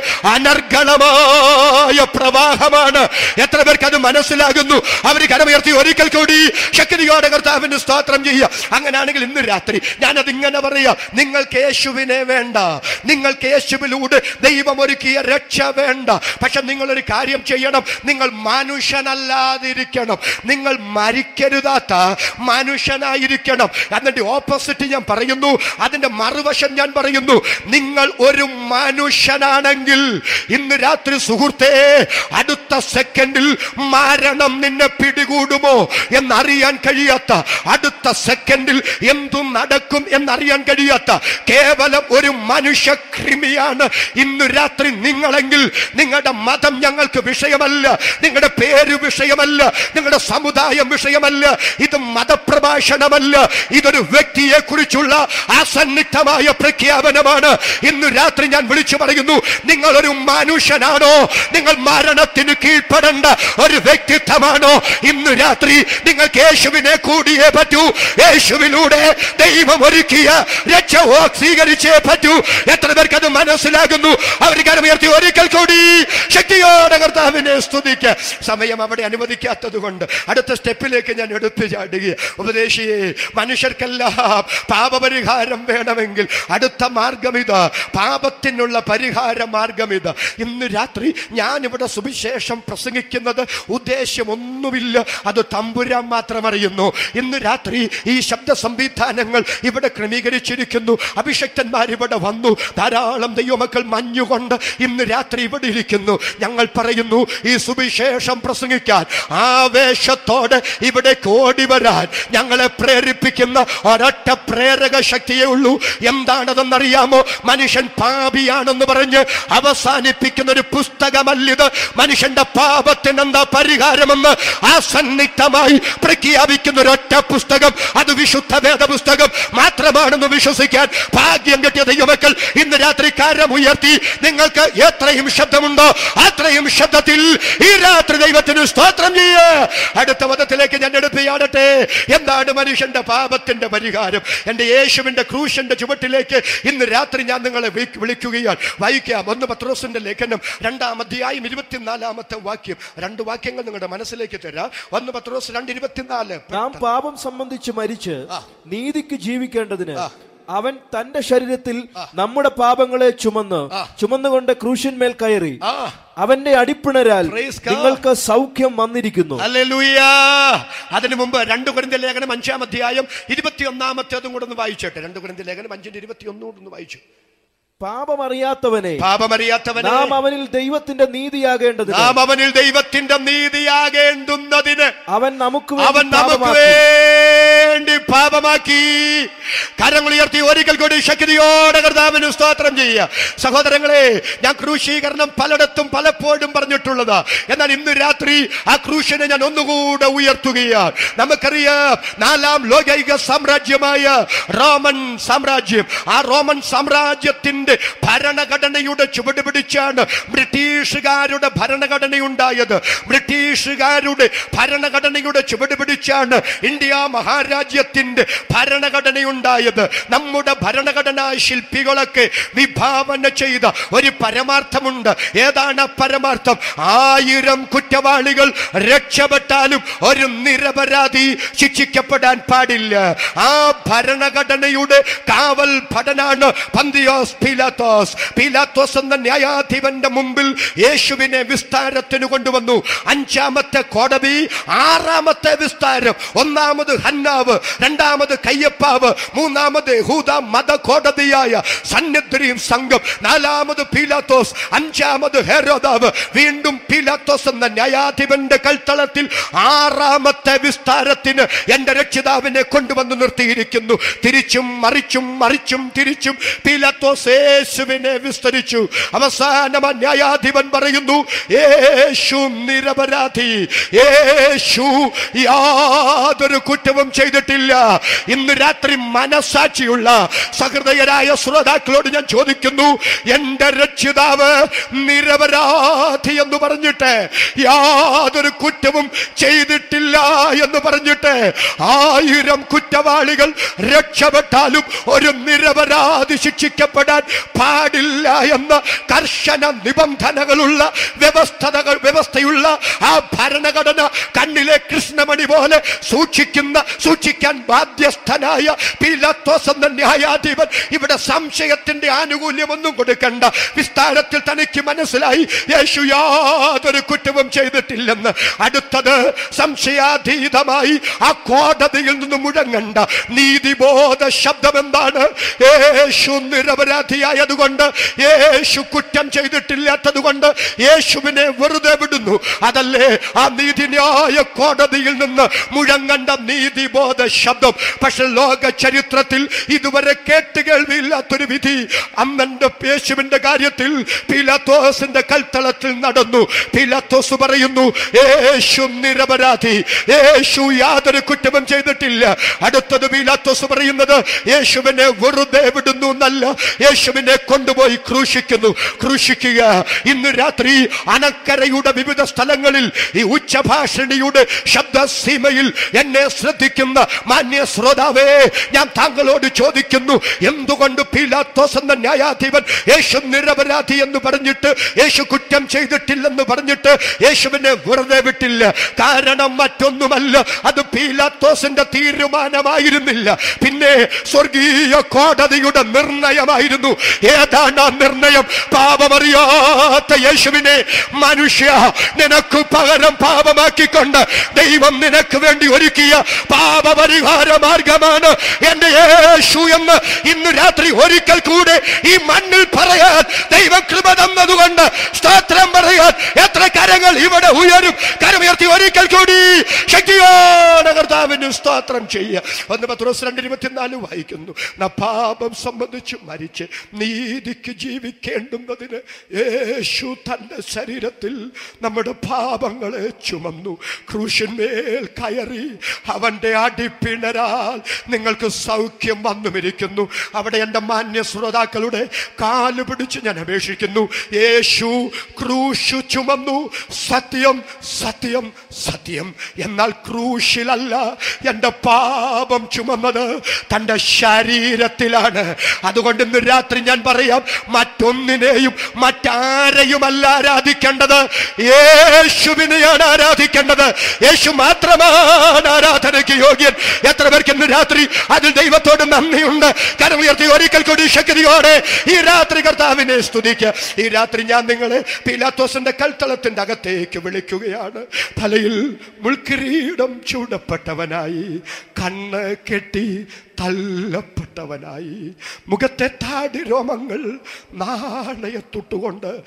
A: അനർഗളമായ പ്രവാഹമാണ് എത്ര പേർക്ക് അത് മനസ്സിലാകുന്നു അവർ കരമുയർത്തി ഒരിക്കൽ കൂടി ശക്തിയോടെ കർത്താവിന് സ്തോത്രം ചെയ്യുക അങ്ങനെയാണെങ്കിൽ ഇന്ന് രാത്രി ഞാനത് ഇങ്ങനെ പറയാം നിങ്ങൾക്ക് യേശുവിനെ വേണ്ട നിങ്ങൾക്ക് യേശുവിലൂടെ ദൈവം ഒരുക്കിയ രക്ഷ വേണ്ട പക്ഷെ നിങ്ങളൊരു കാര്യം ചെയ്യണം നിങ്ങൾ മനുഷ്യനല്ലാതിരിക്കണം നിങ്ങൾ മരിക്കരുതാത്ത മനുഷ്യനായിരിക്കണം എന്നിട്ട് ഓപ്പോസിറ്റ് ഞാൻ പറയുന്നു അതിന്റെ മറുവശം ഞാൻ പറയുന്നു നിങ്ങൾ ഒരു മനുഷ്യനാണെങ്കിൽ ഇന്ന് രാത്രി സുഹൃത്തേ അടുത്ത സെക്കൻഡിൽ മരണം നിന്നെ പിടികൂടുമോ എന്നറിയാൻ കഴിയാത്ത അടുത്ത സെക്കൻഡിൽ എന്തു നടക്കും എന്നറിയാൻ കഴിയാത്ത കേവലം ഒരു മനുഷ്യ കൃമിയാണ് ഇന്ന് രാത്രി നിങ്ങളെങ്കിൽ നിങ്ങളുടെ മതം ഞങ്ങൾക്ക് വിഷയമല്ല നിങ്ങളുടെ പേര് വിഷയമല്ല നിങ്ങളുടെ സമുദായം വിഷയമല്ല ഇത് മതപ്രഭാഷണമല്ല ഇതൊരു വ്യക്തിയെ കുറിച്ചുള്ള അസന്നിഗ്ധമായ പ്രഖ്യാപനമാണ് ഇന്ന് രാത്രി ഞാൻ വിളിച്ചു പറയുന്നു നിങ്ങൾ ഒരു മനുഷ്യനാണോ നിങ്ങൾ മരണത്തിന് കീഴ്പ്പെടേണ്ട ഒരു വ്യക്തിത്വമാണോ ഇന്ന് രാത്രി നിങ്ങൾക്ക് യേശുവിനെ കൂടിയേ പറ്റൂ യേശുവിലൂടെ ദൈവം ഒരുക്കിയ രക്ഷ സ്വീകരിച്ചേ പറ്റൂ എത്ര പേർക്ക് അത് മനസ്സിലാകുന്നു അവർ കരമുയർത്തി ഒരിക്കൽ കൂടി ശക്തിയോടെ കർത്താവിനെ സ്തുതിക്ക സമയം അവിടെ അനുവദിക്കാത്തത് കൊണ്ട് അടുത്ത സ്റ്റെപ്പിലേക്ക് ഞാൻ എടുത്തു ചാടുക ഉപദേശിയെ മനുഷ്യർക്കെല്ലാം പാപപരിഹാരം വേണമെങ്കിൽ അടുത്ത മാർഗം ഇത് പാപത്തിനുള്ള പരിഹാര മാർഗം ഇത് ഇന്ന് രാത്രി ഞാൻ ഇവിടെ സുവിശേഷം പ്രസംഗിക്കുന്നത് ഉദ്ദേശ്യമൊന്നുമില്ല അത് തമ്പുരാൻ മാത്രം അറിയുന്നു ഇന്ന് രാത്രി ഈ ശബ്ദ സംവിധാനം സംവിധാനങ്ങൾ ഇവിടെ ക്രമീകരിച്ചിരിക്കുന്നു അഭിഷക്തന്മാർ ഇവിടെ വന്നു ധാരാളം ദൈവമക്കൾ മഞ്ഞുകൊണ്ട് ഇന്ന് രാത്രി ഇവിടെ ഇരിക്കുന്നു ഞങ്ങൾ പറയുന്നു ഈ സുവിശേഷം പ്രസംഗിക്കാൻ ആവേശത്തോടെ ഇവിടെ ഓടി വരാൻ ഞങ്ങളെ പ്രേരിപ്പിക്കുന്ന ഒരൊറ്റ പ്രേരക ശക്തിയേ ഉള്ളൂ എന്താണതെന്നറിയാമോ മനുഷ്യൻ പാപിയാണെന്ന് പറഞ്ഞ് അവസാനിപ്പിക്കുന്ന ഒരു പുസ്തകമല്ലിത് മനുഷ്യന്റെ പാപത്തിന് എന്താ പരിഹാരമെന്ന് ആസന്നിഗ്ധമായി പ്രഖ്യാപിക്കുന്ന ഒരൊറ്റ പുസ്തകം അത് വിശുദ്ധ വേദ പുസ്തകം മാത്രമാണെന്ന് വിശ്വസിക്കാൻ ഭാഗ്യം കിട്ടിയ ദൈവമക്കൾ ഇന്ന് രാത്രി കാരം ഉയർത്തി നിങ്ങൾക്ക് എത്രയും ശബ്ദമുണ്ടോ അത്രയും ശബ്ദത്തിൽ ഈ രാത്രി ദൈവത്തിന് സ്തോത്രം ചെയ്യ അടുത്ത മതത്തിലേക്ക് ഞാൻ എടുപ്പിയാടട്ടെ എന്താണ് മനുഷ്യന്റെ പാപത്തിന്റെ പരിഹാരം എന്റെ യേശുവിന്റെ ക്രൂശന്റെ ചുവട്ടിലേക്ക് ഇന്ന് രാത്രി ഞാൻ നിങ്ങളെ വിളി- വിളിക്കുകയാണ് വായിക്കാം ഒന്ന് പത്രോസിന്റെ ലേഖനം രണ്ടാം അധ്യായം ഇരുപത്തിനാലാമത്തെ വാക്യം രണ്ട് വാക്യങ്ങൾ നിങ്ങളുടെ മനസ്സിലേക്ക് തരാം ഒന്ന് പത്രോസ് രണ്ട് ഇരുപത്തിനാല്
B: നാം പാപം സംബന്ധിച്ച് മരിച്ച് നീതിക്ക് ജീവിക്കേണ്ടതിന് അവൻ തന്റെ ശരീരത്തിൽ നമ്മുടെ പാപങ്ങളെ ചുമന്ന് ചുമന്നുകൊണ്ട് ക്രൂശന്മേൽ കയറി
A: ആ
B: അവന്റെ അടിപ്പിണരാൽ
A: Praise God.
B: നിങ്ങൾക്ക് സൗഖ്യം വന്നിരിക്കുന്നു
A: ഹല്ലേലൂയ അതിനു മുമ്പ് രണ്ട് കുരിന്ത ലേഖനം അഞ്ചാം അധ്യായം ഇരുപത്തിയൊന്നാമത്തേതും കൂടെ ഒന്ന് വായിച്ചോട്ടെ രണ്ട് കുരിന്ത ലേഖനം അഞ്ചിന്റെ ഇരുപത്തിയൊന്നും ഒന്ന് വായിച്ചു
B: പാപമറിയാത്തവനെ
A: പാപമറിയാത്തവനെ
B: നാം അവനിൽ ദൈവത്തിന്റെ നീതിയാകേണ്ടതിന്
A: നാം അവനിൽ ദൈവത്തിന്റെ നീതിയാകേണ്ടുന്നതിന്
B: അവൻ നമുക്ക്
A: അവൻ
B: വേണ്ടി
A: നമുക്ക്
B: പാപമാക്കി.
A: വേണ്ടി പാപമാക്കി കരങ്ങൾ ഉയർത്തി ഒരിക്കൽ കൂടി ശക്തിയോടെ കർത്താവിന് സ്തോത്രം ചെയ്യുക സഹോദരങ്ങളെ ഞാൻ ക്രൂശീകരണം പലയിടത്തും പലപ്പോഴും പറഞ്ഞിട്ടുള്ളത് എന്നാൽ ഇന്ന് രാത്രി ആ ക്രൂശിനെ ഞാൻ ഒന്നുകൂടെ ഉയർത്തുകയാണ് നമുക്കറിയാം നാലാം ലോകൈക സാമ്രാജ്യമായ റോമൻ സാമ്രാജ്യം ആ റോമൻ സാമ്രാജ്യത്തിന്റെ ഭരണഘടനയുടെ ചുവട് പിടിച്ചാണ് ബ്രിട്ടീഷുകാരുടെ ഭരണഘടനയുണ്ടായത് ബ്രിട്ടീഷുകാരുടെ ഭരണഘടനയുടെ ചുവട് പിടിച്ചാണ് ഇന്ത്യ മഹാരാജ്യത്തിന്റെ ഭരണഘടനയുണ്ടായത് നമ്മുടെ ഭരണഘടനാ ശില്പികളൊക്കെ വിഭാവന ചെയ്ത ഒരു പരമാർത്ഥമുണ്ട് ഏതാണ് ആ പരമാർത്ഥം ആയിരം കുറ്റവാളികൾ രക്ഷപ്പെട്ടാലും ഒരു നിരപരാധി ശിക്ഷിക്കപ്പെടാൻ പാടില്ല ആ ഭരണഘടനയുടെ കാവൽ ഭടനാണ് പന്തിയോസ് പീലാത്തോസ് പീലാത്തോസ് എന്ന ന്യായാധിപന്റെ മുമ്പിൽ യേശുവിനെ വിസ്താരത്തിന് കൊണ്ടുവന്നു അഞ്ചാമത്തെ കോടതി ആറാമത്തെ വിസ്താരം ഒന്നാമത് ഹന്നാവ് രണ്ടാമത് കയ്യപ്പാവ് മൂന്നാമത് ഹൂദ മത കോടതിയായ സന്നിധിയും സംഘം നാലാമത് പീലാത്തോസ് അഞ്ചാമത് ഹെരോദാവ് വീണ്ടും പീലാത്തോസ് എന്ന ന്യായാധിപന്റെ കൽത്തളത്തിൽ ആറാമത്തെ വിസ്താരത്തിന് എന്റെ രക്ഷിതാവിനെ കൊണ്ടുവന്ന് നിർത്തിയിരിക്കുന്നു തിരിച്ചും മറിച്ചും മറിച്ചും തിരിച്ചും പീലാത്തോസ് യേശുവിനെ വിസ്തരിച്ചു അവസാനം ആ ന്യായാധിപൻ പറയുന്നു യേശു നിരപരാധി യേശു യാതൊരു കുറ്റവും ചെയ്തിട്ടില്ല ഇന്ന് രാത്രി മനസാക്ഷിയുള്ള സഹൃദയരായ ശ്രോതാക്കളോട് ഞാൻ ചോദിക്കുന്നു എന്റെ രക്ഷിതാവ് നിരപരാധി എന്ന് പറഞ്ഞിട്ട് യാതൊരു കുറ്റവും ചെയ്തിട്ടില്ല എന്ന് പറഞ്ഞിട്ട് ആയിരം കുറ്റവാളികൾ രക്ഷപ്പെട്ടാലും ഒരു നിരപരാധി ശിക്ഷിക്കപ്പെടാൻ പാടില്ല എന്ന കർശന നിബന്ധനകളുള്ള വ്യവസ്ഥതകൾ വ്യവസ്ഥയുള്ള ആ ഭരണഘടന കണ്ണിലെ കൃഷ്ണമണി പോലെ സൂക്ഷിക്കുന്ന സൂക്ഷിക്കാൻ ബാധ്യസ്ഥനായ പീലാത്തോസ് എന്ന ന്യായാധിപൻ ഇവിടെ സംശയത്തിന്റെ ആനുകൂല്യമൊന്നും കൊടുക്കണ്ട വിസ്താരത്തിൽ തനിക്ക് മനസ്സിലായി യേശു യാതൊരു കുറ്റവും ചെയ്തിട്ടില്ലെന്ന് അടുത്തത് സംശയാതീതമായി ആ കോടതിയിൽ നിന്ന് മുഴങ്ങണ്ട നീതിബോധ ശബ്ദം എന്താണ് യേശു നിരപരാധിയായതുകൊണ്ട് യേശു കുറ്റം ചെയ്തിട്ടില്ലാത്തത് കൊണ്ട് യേശുവിനെ വെറുതെ വിടുന്നു അതല്ലേ ആ നീതിന്യായ കോടതിയിൽ നിന്ന് മുഴങ്ങണ്ട നീതിബോധ ശബ്ദം പക്ഷെ ലോക ചരിത്രത്തിൽ ഇതുവരെ കേട്ട് കേൾവിയില്ലാത്തൊരു വിധി അന്നന്റെ യേശുവിന്റെ കാര്യത്തിൽ പീലാത്തോസിന്റെ കൽത്തളത്തിൽ നടന്നു പീലാത്തോസ് പറയുന്നു യേശു നിരപരാധി യേശു യാതൊരു കുറ്റവും ചെയ്തിട്ടില്ല അടുത്തത് പീലാത്തോസ് പറയുന്നത് യേശുവിനെ വെറുതെ വിടുന്നു എന്നല്ല യേശുവിനെ കൊണ്ടുപോയി ക്രൂശിക്കുന്നു ക്രൂശിക്കുക ഇന്ന് രാത്രി അണക്കരയുടെ വിവിധ സ്ഥലങ്ങളിൽ ഈ ഉച്ചഭാഷണിയുടെ ശബ്ദസീമയിൽ എന്നെ ശ്രദ്ധിക്കുന്ന മാന്യ ശ്രോതാവേ ഞാൻ താങ്കളോട് ചോദിക്കുന്നു എന്തുകൊണ്ട് പീലാത്തോസ് എന്ന ന്യായാധിപൻ യേശു നിരപരാധി എന്ന് പറഞ്ഞിട്ട് യേശു കുറ്റം ചെയ്തിട്ടില്ലെന്ന് പറഞ്ഞിട്ട് യേശുവിനെ വെറുതെ വിട്ടില്ല കാരണം മറ്റൊന്നുമല്ല അത് പീലാത്തോസിന്റെ തീരുമാനമായിരുന്നില്ല പിന്നെ സ്വർഗീയ കോടതിയുടെ നിർണയമായിരുന്നു ഏതാണ് ആ നിർണയം പാപമറിയാത്ത യേശുവിനെ മനുഷ്യ നിനക്ക് പകരം പാപമാക്കിക്കൊണ്ട് ദൈവം നിനക്ക് വേണ്ടി ഒരുക്കിയ പാപപരിഹാര പരിഹാര മാർഗമാണ് എന്റെ യേശു എന്ന് ഇന്ന് രാത്രി ഒരിക്കൽ കൂടെ ഈ മണ്ണിൽ പറയാൻ ദൈവം കൃപ തന്നതുകൊണ്ട് സ്തോത്രം പറയാൻ എത്ര കരങ്ങൾ ഇവിടെ ഉയരും കരമുയർത്തി ഒരിക്കൽ കൂടി ശക്തിയോടെ കർത്താവിന് സ്തോത്രം ചെയ്യുക ഒന്ന് പത്ത് രണ്ട് ഇരുപത്തിനാല് വായിക്കുന്നു ന പാപം സംബന്ധിച്ച് മരിച്ച് നീതിക്ക് ജീവിക്കേണ്ടുന്നതിന് യേശു തന്റെ ശരീരത്തിൽ നമ്മുടെ പാപങ്ങളെ ചുമന്നു ക്രൂശന്മേൽ കയറി അവന്റെ അടിപ്പിണരാൽ നിങ്ങൾക്ക് സൗഖ്യം വന്നുമിരിക്കുന്നു അവിടെ എൻ്റെ മാന്യ ശ്രോതാക്കളുടെ കാല് പിടിച്ച് ഞാൻ അപേക്ഷിക്കുന്നു യേശു ക്രൂശു ചുമന്നു സത്യം സത്യം സത്യം എന്നാൽ ക്രൂശിലല്ല എൻ്റെ പാപം ചുമന്നത് തൻ്റെ ശരീരത്തിലാണ് അതുകൊണ്ട് ഇന്ന് രാത്രി ഞാൻ പറയാം മറ്റൊന്നിനെയും മറ്റാരെയുമല്ല ആരാധിക്കേണ്ടത് യേശുവിനെയാണ് ആരാധിക്കേണ്ടത് യേശു മാത്രമാണ് ആരാധനയ്ക്ക് യോഗ്യൻ എത്ര പേർക്ക് ഇന്ന് രാത്രി അതിൽ ദൈവത്തോട് നന്ദിയുണ്ട് കരം ഉയർത്തി ഒരിക്കൽ കൂടി ശക്തിയോടെ ഈ രാത്രി കർത്താവിനെ സ്തുതിക്കുക ഈ രാത്രി ഞാൻ നിങ്ങളെ പീലാത്തോസിന്റെ കൽത്തളത്തിന്റെ അകത്തേക്ക് വിളിക്കുകയാണ് തലയിൽ മുൾക്കിരീടം ചൂടപ്പെട്ടവനായി കണ്ണ് കെട്ടി തല്ലപ്പെട്ടവനായി മുഖത്തെ താടി രോമങ്ങൾ നാണയത്തൊട്ടുകൊണ്ട്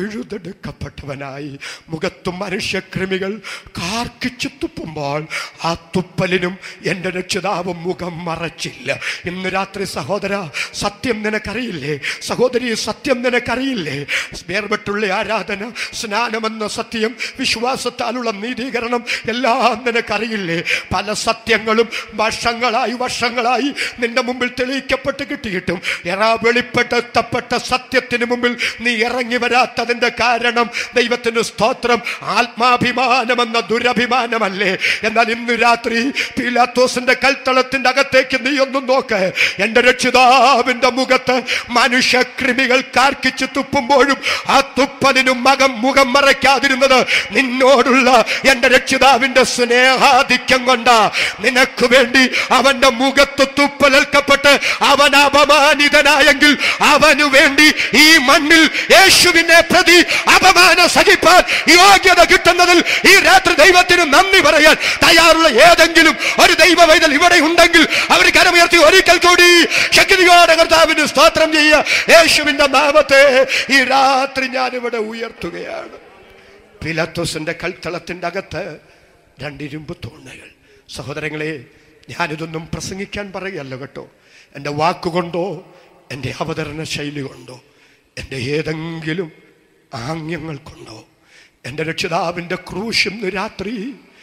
A: പിഴുതെടുക്കപ്പെട്ടവനായി മുഖത്ത് മനുഷ്യക്രിമികൾ കാർക്കിച്ചു തുപ്പുമ്പോൾ ആ തുപ്പലിനും എൻ്റെ രക്ഷിതാവ് മുഖം മറച്ചില്ല ഇന്ന് രാത്രി സഹോദര സത്യം നിനക്കറിയില്ലേ സഹോദരി സത്യം നിനക്കറിയില്ലേ വേർപെട്ടുള്ള ആരാധന സ്നാനമെന്ന സത്യം വിശ്വാസത്താലുള്ള നീതീകരണം എല്ലാം നിനക്കറിയില്ലേ പല സത്യങ്ങളും വർഷങ്ങളായി വർഷങ്ങളായി നിന്റെ മുമ്പിൽ തെളിയിക്കപ്പെട്ട് കിട്ടിയിട്ടും എറാ വെളിപ്പെട്ടെത്തപ്പെട്ട സത്യത്തിന് മുമ്പിൽ നീ ഇറങ്ങി വരാത്തതിന്റെ കാരണം ദൈവത്തിന് സ്തോത്രം ആത്മാഭിമാനമെന്ന ദുരഭിമാനമല്ലേ എന്നാൽ ഇന്ന് രാത്രി പീലാത്തോസിന്റെ കൽത്തളത്തിന്റെ അകത്തേക്ക് നീ ഒന്ന് നോക്ക് എന്റെ രക്ഷിതാവിന്റെ മുഖത്ത് മനുഷ്യക്രിമികൾ കാർക്കിച്ച് തുപ്പുമ്പോഴും ആ തുപ്പലിനും മകം മുഖം മറയ്ക്കാതിരുന്നത് നിന്നോടുള്ള എന്റെ രക്ഷിതാവിന്റെ സ്നേഹാധിക്യം കൊണ്ടാ നിനക്ക് വേണ്ടി അവന്റെ മുഖത്ത് തുപ്പലേൽക്കപ്പെട്ട് അവൻ അപമാനിതനായെങ്കിൽ അവനു വേണ്ടി ഈ മണ്ണിൽ യേശുവിനെ പ്രതി അപമാനം സഹിപ്പാൻ യോഗ്യത കിട്ടുന്നതിൽ ഈ രാത്രി ദൈവത്തിന് നന്ദി പറയാൻ തയ്യാറുള്ള ഏതെങ്കിലും ഒരു ദൈവ വൈതൽ ഇവിടെ ഉണ്ടെങ്കിൽ അവർ കരമുയർത്തി ഒരിക്കൽ കൂടി ശക്തിയോടെ കർത്താവിന് സ്തോത്രം ചെയ്യുക യേശുവിന്റെ നാമത്തെ ഈ രാത്രി ഞാൻ ഇവിടെ ഉയർത്തുകയാണ് പിലാത്തോസിന്റെ കൽത്തളത്തിന്റെ അകത്ത് രണ്ടിരുമ്പ് തൂണുകൾ സഹോദരങ്ങളെ ഞാനിതൊന്നും പ്രസംഗിക്കാൻ പറയല്ല കേട്ടോ എൻ്റെ വാക്കുകൊണ്ടോ എൻ്റെ അവതരണ ശൈലി കൊണ്ടോ എൻ്റെ ഏതെങ്കിലും ആംഗ്യങ്ങൾ കൊണ്ടോ എൻ്റെ രക്ഷിതാവിൻ്റെ ക്രൂശിന്ന് രാത്രി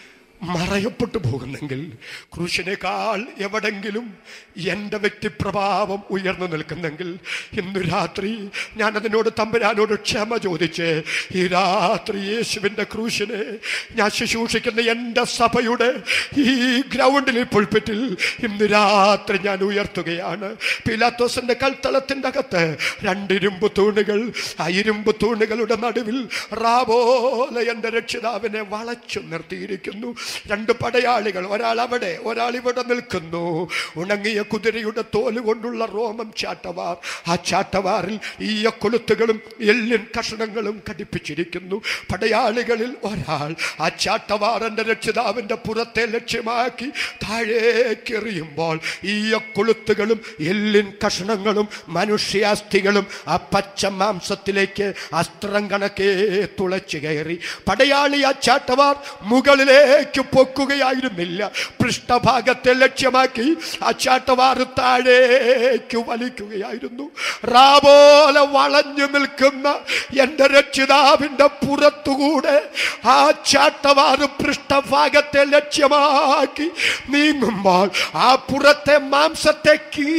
A: മറയപ്പെട്ടു പോകുന്നെങ്കിൽ ക്രൂശിനേക്കാൾ എവിടെങ്കിലും എൻ്റെ വ്യക്തിപ്രഭാവം ഉയർന്നു നിൽക്കുന്നെങ്കിൽ ഇന്ന് രാത്രി ഞാൻ അതിനോട് തമ്പുരാനോട് ക്ഷമ ചോദിച്ച് ഈ രാത്രി യേശുവിൻ്റെ ക്രൂശിനെ ഞാൻ ശുശ്രൂഷിക്കുന്ന എൻ്റെ സഭയുടെ ഈ ഗ്രൗണ്ടിൽ പുൾപ്പിറ്റിൽ ഇന്ന് രാത്രി ഞാൻ ഉയർത്തുകയാണ് പിലാത്തോസിന്റെ കൽത്തളത്തിൻ്റെ അകത്ത് രണ്ടിരുമ്പ് തൂണുകൾ ആ ഇരുമ്പ് തൂണുകളുടെ നടുവിൽ റാബോലെ എൻ്റെ രക്ഷിതാവിനെ വളച്ചു നിർത്തിയിരിക്കുന്നു രണ്ട് പടയാളികൾ ഒരാൾ അവിടെ ഒരാൾ ഇവിടെ നിൽക്കുന്നു ഉണങ്ങിയ കുതിരയുടെ തോല് കൊണ്ടുള്ള റോമം ചാട്ടവാർ ആ ചാട്ടവാറിൽ ഈയ കൊളുത്തുകളും എല്ലിൻ കഷണങ്ങളും ഘടിപ്പിച്ചിരിക്കുന്നു പടയാളികളിൽ ഒരാൾ ആ ചാട്ടവാറിന്റെ രക്ഷിതാവിന്റെ പുറത്തെ ലക്ഷ്യമാക്കി താഴേക്ക് എറിയുമ്പോൾ ഈയ കൊളുത്തുകളും എല്ലിൻ കഷണങ്ങളും മനുഷ്യാസ്ഥികളും ആ പച്ച മാംസത്തിലേക്ക് അസ്ത്രം കണക്കേ തുളച്ചു കയറി പടയാളി ആ ചാട്ടവാർ മുകളിലേക്ക് പൊക്കുകയായിരുന്നില്ല പൃഷ്ഠഭാഗത്തെ ലക്ഷ്യമാക്കി ആ ചാട്ടവാർ താഴേക്ക് വലിക്കുകയായിരുന്നു റാപോലെ വളഞ്ഞു നിൽക്കുന്ന എൻ്റെ രക്ഷിതാവിൻ്റെ പുറത്തുകൂടെ ആ ചാട്ടവാർ പൃഷ്ഠഭാഗത്തെ ലക്ഷ്യമാക്കി നീങ്ങുമ്പോൾ ആ പുറത്തെ മാംസത്തെ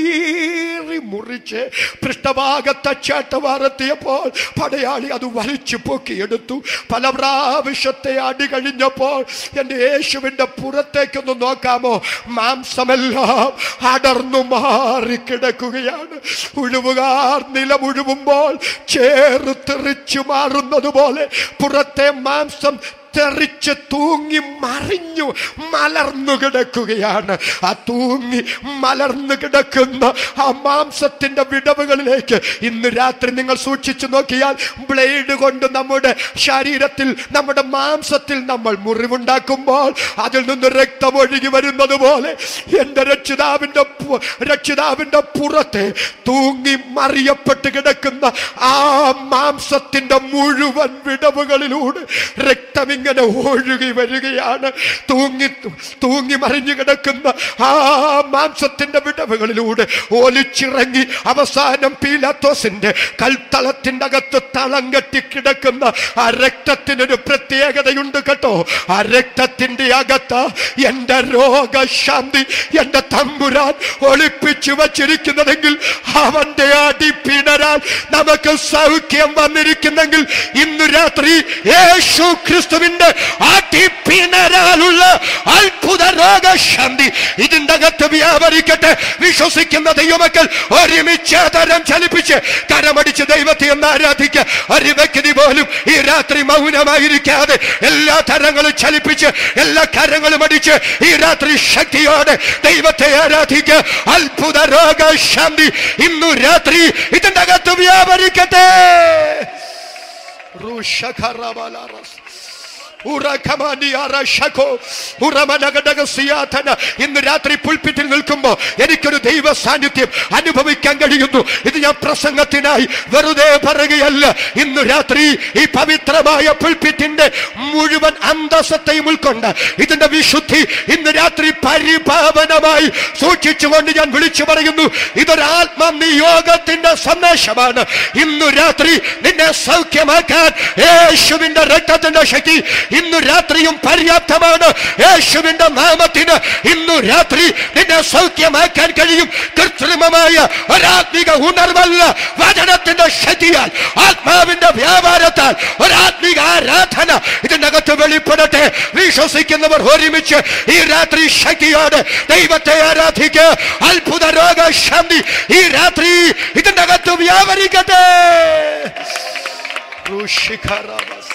A: കീറി മുറിച്ച് പൃഷ്ഠഭാഗത്തെ ചാട്ടവാർ എത്തിയപ്പോൾ പടയാളി അത് വലിച്ചു പൊക്കിയെടുത്തു പല പ്രാവശ്യത്തെ അടി കഴിഞ്ഞപ്പോൾ എൻ്റെ യേശുവിൻ്റെ പുറത്തേക്കൊന്ന് നോക്കാമോ മാംസമെല്ലാം അടർന്നു മാറി കിടക്കുകയാണ് ഉഴുവുകാർ നിലമുഴുവുമ്പോൾ ചേറ് തെറിച്ചു മാറുന്നത് പോലെ പുറത്തെ മാംസം തെറിച്ച് തൂങ്ങി മറിഞ്ഞു മലർന്നു കിടക്കുകയാണ് ആ തൂങ്ങി മലർന്നു കിടക്കുന്ന ആ മാംസത്തിന്റെ വിടവുകളിലേക്ക് ഇന്ന് രാത്രി നിങ്ങൾ സൂക്ഷിച്ചു നോക്കിയാൽ ബ്ലേഡ് കൊണ്ട് നമ്മുടെ ശരീരത്തിൽ നമ്മുടെ മാംസത്തിൽ നമ്മൾ മുറിവുണ്ടാക്കുമ്പോൾ അതിൽ നിന്ന് രക്തം ഒഴുകി വരുന്നത് പോലെ എന്റെ രക്ഷിതാവിന്റെ പു- രക്ഷിതാവിന്റെ പുറത്തെ തൂങ്ങി മറിയപ്പെട്ട് കിടക്കുന്ന ആ മാംസത്തിന്റെ മുഴുവൻ വിടവുകളിലൂടെ രക്തം ഇങ്ങനെ ഒഴുകി വരികയാണ് തൂങ്ങി തൂങ്ങി മറിഞ്ഞു കിടക്കുന്ന ആ മാംസത്തിന്റെ വിടവുകളിലൂടെ ഒലിച്ചിറങ്ങി അവസാനം പീലാത്തോസിന്റെ കൽത്തളത്തിന്റെ അകത്ത് തളം കെട്ടി കിടക്കുന്ന ആ രക്തത്തിനൊരു പ്രത്യേകതയുണ്ട് കേട്ടോ ആ രക്തത്തിന്റെ അകത്ത് എന്റെ രോഗശാന്തി എന്റെ തമ്പുരാൻ ഒളിപ്പിച്ചു വച്ചിരിക്കുന്നതെങ്കിൽ അവന്റെ അടി പിണരാൻ നമുക്ക് സൗഖ്യം വന്നിരിക്കുന്നെങ്കിൽ ഇന്ന് രാത്രി യേശു ക്രിസ്തുവിന്റെ അടി പിണരാലുള്ള അത്ഭുത രോഗശാന്തി ഇതിന്റെ അകത്ത് വ്യാപരിക്കട്ടെ വിശ്വസിക്കുന്ന ദൈവമക്കൾ ഒരുമിച്ച് തരം ചലിപ്പിച്ച് കരമടിച്ച് ദൈവത്തെ ഒന്ന് ആരാധിക്കുക ഒരു വ്യക്തി പോലും ഈ രാത്രി മൗനമായിരിക്കാതെ എല്ലാ തരങ്ങളും ചലിപ്പിച്ച് എല്ലാ കരങ്ങളും അടിച്ച് ഈ രാത്രി ശക്തിയോടെ ദൈവത്തെ ആരാധിക്കുക അത്ഭുത രോഗശാന്തി ഇന്നു രാത്രി ഇതിന്റെ അകത്ത് വ്യാപരിക്കട്ടെ റുഷഖറബലറസ്. ഉറഖമനിയറശഖോ. ഉറമനഗടകസിയാതന. ഇന്ന് രാത്രി പുൽപ്പിറ്റിൽ നിൽക്കുമ്പോ എനിക്കൊരു ദൈവ സാന്നിധ്യം അനുഭവിക്കാൻ കഴിയുന്നു ഇത് ഞാൻ പ്രസംഗത്തിനായി വെറുതെ പറയുകയല്ല ഇന്ന് രാത്രി ഈ പവിത്രമായ പുൽപ്പിറ്റിന്റെ മുഴുവൻ അന്തസ്സത്തെയും ഉൾക്കൊണ്ട് ഇതിന്റെ വിശുദ്ധി ഇന്ന് രാത്രി പരിപാവനമായി സൂക്ഷിച്ചുകൊണ്ട് ഞാൻ വിളിച്ചു പറയുന്നു ഇതൊരു ആത്മനിയോഗത്തിന്റെ സന്ദേശമാണ് ഇന്നു രാത്രി നിന്നെ സൗഖ്യമാക്കാൻ യേശുവിന്റെ രക്തത്തിന്റെ ശക്തി ഇന്നു രാത്രിയും പര്യാപ്തമാണ് യേശുവിന്റെ നാമത്തിന് ഇന്നു രാത്രി നിന്നെ സൗഖ്യമാക്കാൻ കഴിയും കൃത്രിമമായ ഒരാത്മിക ഉണർവല്ല വചനത്തിന്റെ ശക്തിയാൽ ആത്മാവിന്റെ വ്യാപാരത്താൽ ഒരാത്മിക ആരാധന ഇതിനകത്ത് വെളിപ്പെടട്ടെ വിശ്വസിക്കുന്നവർ ഒരുമിച്ച് ഈ രാത്രി ശക്തിയോടെ ദൈവത്തെ ആരാധിക്കുക അത്ഭുത രോഗശാന്തി ഈ രാത്രി ഇതിന്റെ അകത്ത് വ്യാപരിക്കട്ടെ ഋഷിഖരാമസ്.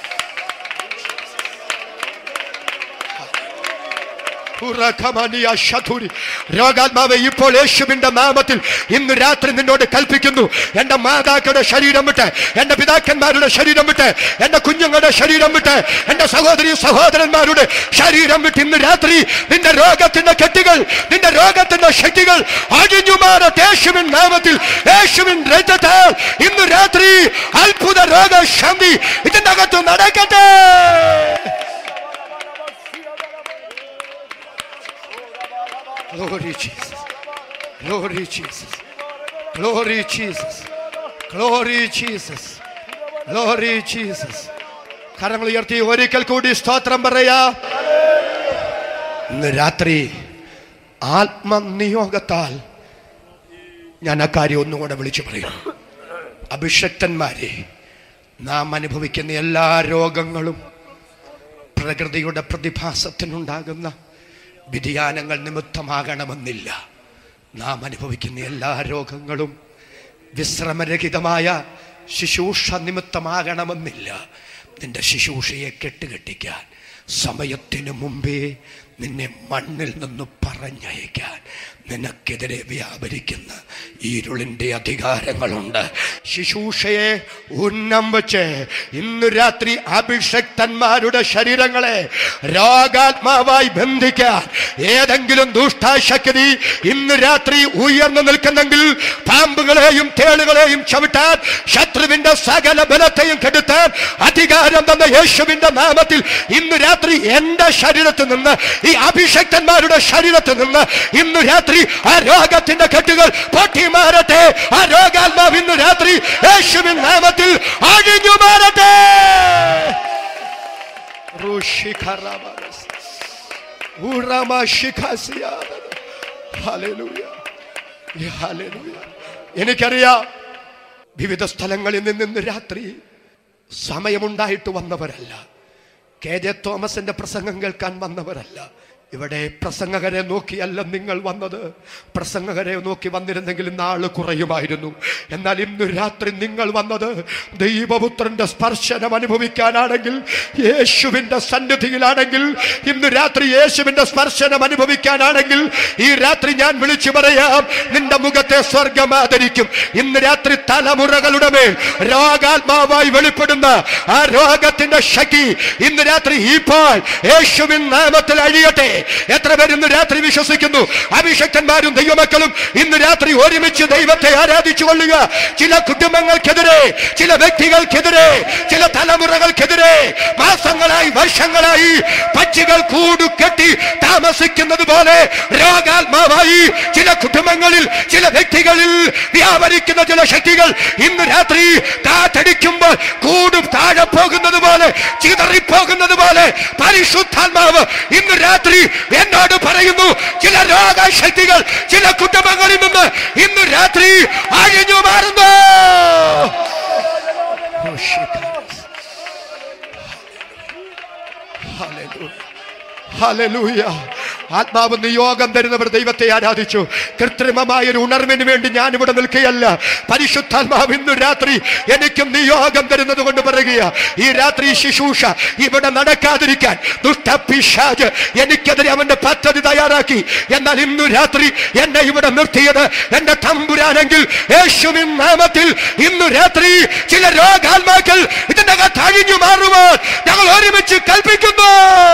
A: ഉറക്കമനിയ ശതുരി. രോഗാത്മാവെ ഇപ്പോൾ യേശുവിന്റെ നാമത്തിൽ ഇന്ന് രാത്രി നിന്നോട് കൽപ്പിക്കുന്നു എന്റെ മാതാക്കളുടെ ശരീരം വിട്ട് എന്റെ പിതാക്കന്മാരുടെ ശരീരം വിട്ട് എന്റെ കുഞ്ഞുങ്ങളുടെ ശരീരം വിട്ട് എന്റെ സഹോദരി സഹോദരന്മാരുടെ ശരീരം വിട്ട് ഇന്ന് രാത്രി നിന്റെ രോഗത്തിന്റെ കെട്ടുകൾ നിന്റെ രോഗത്തിന്റെ ശക്തികൾ അഴിഞ്ഞു മാറട്ടെ യേശുവിൻ നാമത്തിൽ യേശുവിൻ രക്തത്താൽ ഇന്ന് രാത്രി അത്ഭുത രോഗശാന്തി ഇതിന്റെ അകത്ത് നടക്കട്ടെ Glory Jesus. Glory Jesus. Glory Jesus. Glory Jesus. Glory Jesus. കരങ്ങൾ ഉയർത്തി ഒരിക്കൽ കൂടി സ്തോത്രം പറയാ ഇന്ന് രാത്രി ആത്മനിയോഗത്താൽ ഞാൻ ആ കാര്യം ഒന്നുകൂടെ വിളിച്ചു പറയും അഭിഷക്തന്മാരെ നാം അനുഭവിക്കുന്ന എല്ലാ രോഗങ്ങളും പ്രകൃതിയുടെ പ്രതിഭാസത്തിനുണ്ടാകുന്ന വ്യതിയാനങ്ങൾ നിമിത്തമാകണമെന്നില്ല നാം അനുഭവിക്കുന്ന എല്ലാ രോഗങ്ങളും വിശ്രമരഹിതമായ ശുശ്രൂഷ നിമിത്തമാകണമെന്നില്ല നിന്റെ ശുശ്രൂഷയെ കെട്ടുകെട്ടിക്കാൻ സമയത്തിനു മുമ്പേ നിന്നെ മണ്ണിൽ നിന്ന് പറഞ്ഞയക്കാൻ നിനക്കെതിരെ വ്യാപരിക്കുന്ന ഇരുളിന്റെ അധികാരങ്ങളുണ്ട് ശുശ്രൂഷയെ ഉന്നം വെച്ച് ഇന്ന് രാത്രി അഭിഷക്തന്മാരുടെ ശരീരങ്ങളെ രോഗാത്മാവായി ബന്ധിക്കാൻ ഏതെങ്കിലും ദുഷ്ടാശക്തി ഇന്ന് രാത്രി ഉയർന്നു നിൽക്കുന്നെങ്കിൽ പാമ്പുകളെയും തേളുകളെയും ചവിട്ടാൻ ശത്രുവിന്റെ സകല ബലത്തെയും കെടുത്താൻ അധികാരം തന്ന യേശുവിന്റെ നാമത്തിൽ ഇന്ന് രാത്രി എന്റെ ശരീരത്തിൽ നിന്ന് ഈ അഭിഷക്തന്മാരുടെ ശരീരത്തിൽ നിന്ന് ഇന്ന് രാത്രി ആ രോഗത്തിന്റെ കെട്ടുകൾ പൊട്ടി മാറട്ടെ ആ രോഗാത്മാവ് ഇന്ന് രാത്രി യേശുവിൻ നാമത്തിൽ അഴിഞ്ഞു മാറട്ടെ ഋഷിഖറബലസ്. ഉറമശിഖസിയാദന. ഹല്ലേലൂയ. ഹല്ലേലൂയ. എനിക്കറിയാം വിവിധ സ്ഥലങ്ങളിൽ നിന്ന് ഇന്ന് രാത്രി സമയമുണ്ടായിട്ട് വന്നവരല്ല കെ ജെ തോമസിന്റെ പ്രസംഗം കേൾക്കാൻ വന്നവരല്ല ഇവിടെ പ്രസംഗകരെ നോക്കിയല്ല നിങ്ങൾ വന്നത് പ്രസംഗകരെ നോക്കി വന്നിരുന്നെങ്കിൽ നാള് കുറയുമായിരുന്നു എന്നാൽ ഇന്ന് രാത്രി നിങ്ങൾ വന്നത് ദൈവപുത്രന്റെ സ്പർശനം അനുഭവിക്കാനാണെങ്കിൽ യേശുവിന്റെ സന്നിധിയിലാണെങ്കിൽ ഇന്ന് രാത്രി യേശുവിന്റെ സ്പർശനം അനുഭവിക്കാനാണെങ്കിൽ ഈ രാത്രി ഞാൻ വിളിച്ചു പറയാം നിന്റെ മുഖത്തെ സ്വർഗം ആദരിക്കും ഇന്ന് രാത്രി തലമുറകളുടെ മേൽ രോഗാത്മാവായി വെളിപ്പെടുന്ന ആ രോഗത്തിന്റെ ശക്തി ഇന്ന് രാത്രി ഇപ്പോൾ യേശുവിൻ നാമത്തിൽ അഴിയട്ടെ എത്ര പേർ ഇന്ന് രാത്രി വിശ്വസിക്കുന്നു അഭിഷക്തന്മാരും ദൈവമക്കളും ഇന്ന് രാത്രി ഒരുമിച്ച് ദൈവത്തെ ആരാധിച്ചു കൊള്ളുക ചില കുടുംബങ്ങൾക്കെതിരെ ചില വ്യക്തികൾക്കെതിരെ ചില തലമുറകൾക്കെതിരെ മാസങ്ങളായി വർഷങ്ങളായി പക്ഷികൾ കൂടു കെട്ടി താമസിക്കുന്നത് പോലെ രോഗാത്മാവായി ചില കുടുംബങ്ങളിൽ ചില വ്യക്തികളിൽ വ്യാപരിക്കുന്ന ചില ശക്തികൾ ഇന്ന് രാത്രി കാറ്റടിക്കുമ്പോൾ കൂട് താഴെ പോകുന്നത് പോലെ ചിതറിപ്പോകുന്നത് പോലെ പരിശുദ്ധാത്മാവ് ഇന്ന് രാത്രി എന്നോട് പറയുന്നു ചില രോഗശക്തികൾ ചില കുടുംബങ്ങളിൽ നിന്ന് ഇന്ന് രാത്രി അഴിഞ്ഞു മാറുന്നു ഹല്ലേലൂയ ആത്മാവ് നിയോഗം തരുന്നവർ ദൈവത്തെ ആരാധിച്ചു കൃത്രിമമായ ഒരു ഉണർവിന് വേണ്ടി ഞാൻ ഇവിടെ നിൽക്കുകയല്ല പരിശുദ്ധാത്മാവ് ഇന്ന് രാത്രി എനിക്കും നിയോഗം തരുന്നത് കൊണ്ട് പറയുക ഈ രാത്രി ശുശ്രൂഷ ഇവിടെ നടക്കാതിരിക്കാൻ ദുഷ്ടപിശാജ് എനിക്കെതിരെ അവന്റെ പദ്ധതി തയ്യാറാക്കി എന്നാൽ ഇന്നു രാത്രി എന്നെ ഇവിടെ നിർത്തിയത് എന്റെ തമ്പുരാനെങ്കിൽ യേശുവിൻ നാമത്തിൽ ഇന്നു രാത്രി ചില രോഗാത്മാക്കൾ ഇതിന്റെ അകത്ത് അഴിഞ്ഞു മാറുവാൻ ഞങ്ങൾ ഒരുമിച്ച് കൽപ്പിക്കുന്നു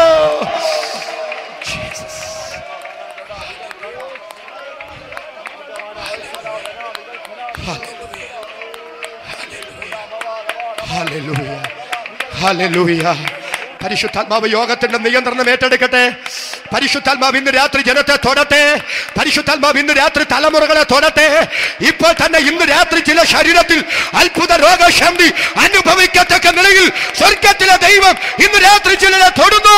A: ഹല്ലേലൂയ ഹല്ലേലൂയ പരിശുദ്ധാത്മാവ് യോഗത്തിന്റെ നിയന്ത്രണം ഏറ്റെടുക്കട്ടെ പരിശുദ്ധാത്മാവ് ഇന്ന് രാത്രി ജനത്തെ തൊടട്ടെ പരിശുദ്ധാത്മാവ് ഇന്ന് രാത്രി തലമുറകളെ തൊടട്ടെ ഇപ്പോൾ തന്നെ ഇന്ന് രാത്രി ചില ശരീരത്തിൽ അത്ഭുത രോഗശാന്തി അനുഭവിക്കത്തക്ക നിലയിൽ സ്വർഗത്തിലെ ദൈവം ഇന്ന് രാത്രി ചിലരെ തൊടുന്നു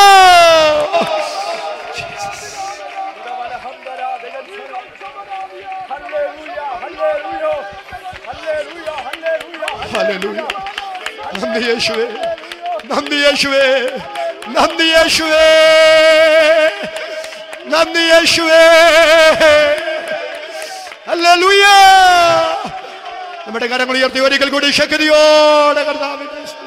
A: ഹല്ലേലൂയ നന്ദി യേശുവേ നന്ദി യേശുവേ നന്ദി യേശുവേ നന്ദി യേശുവേ ഹല്ലേലൂയ നമ്മുടെ കരങ്ങൾ ഉയർത്തി ഒരിക്കൽ കൂടി ശക്തിയോടെ കർത്താവിനെ സ്തുതി.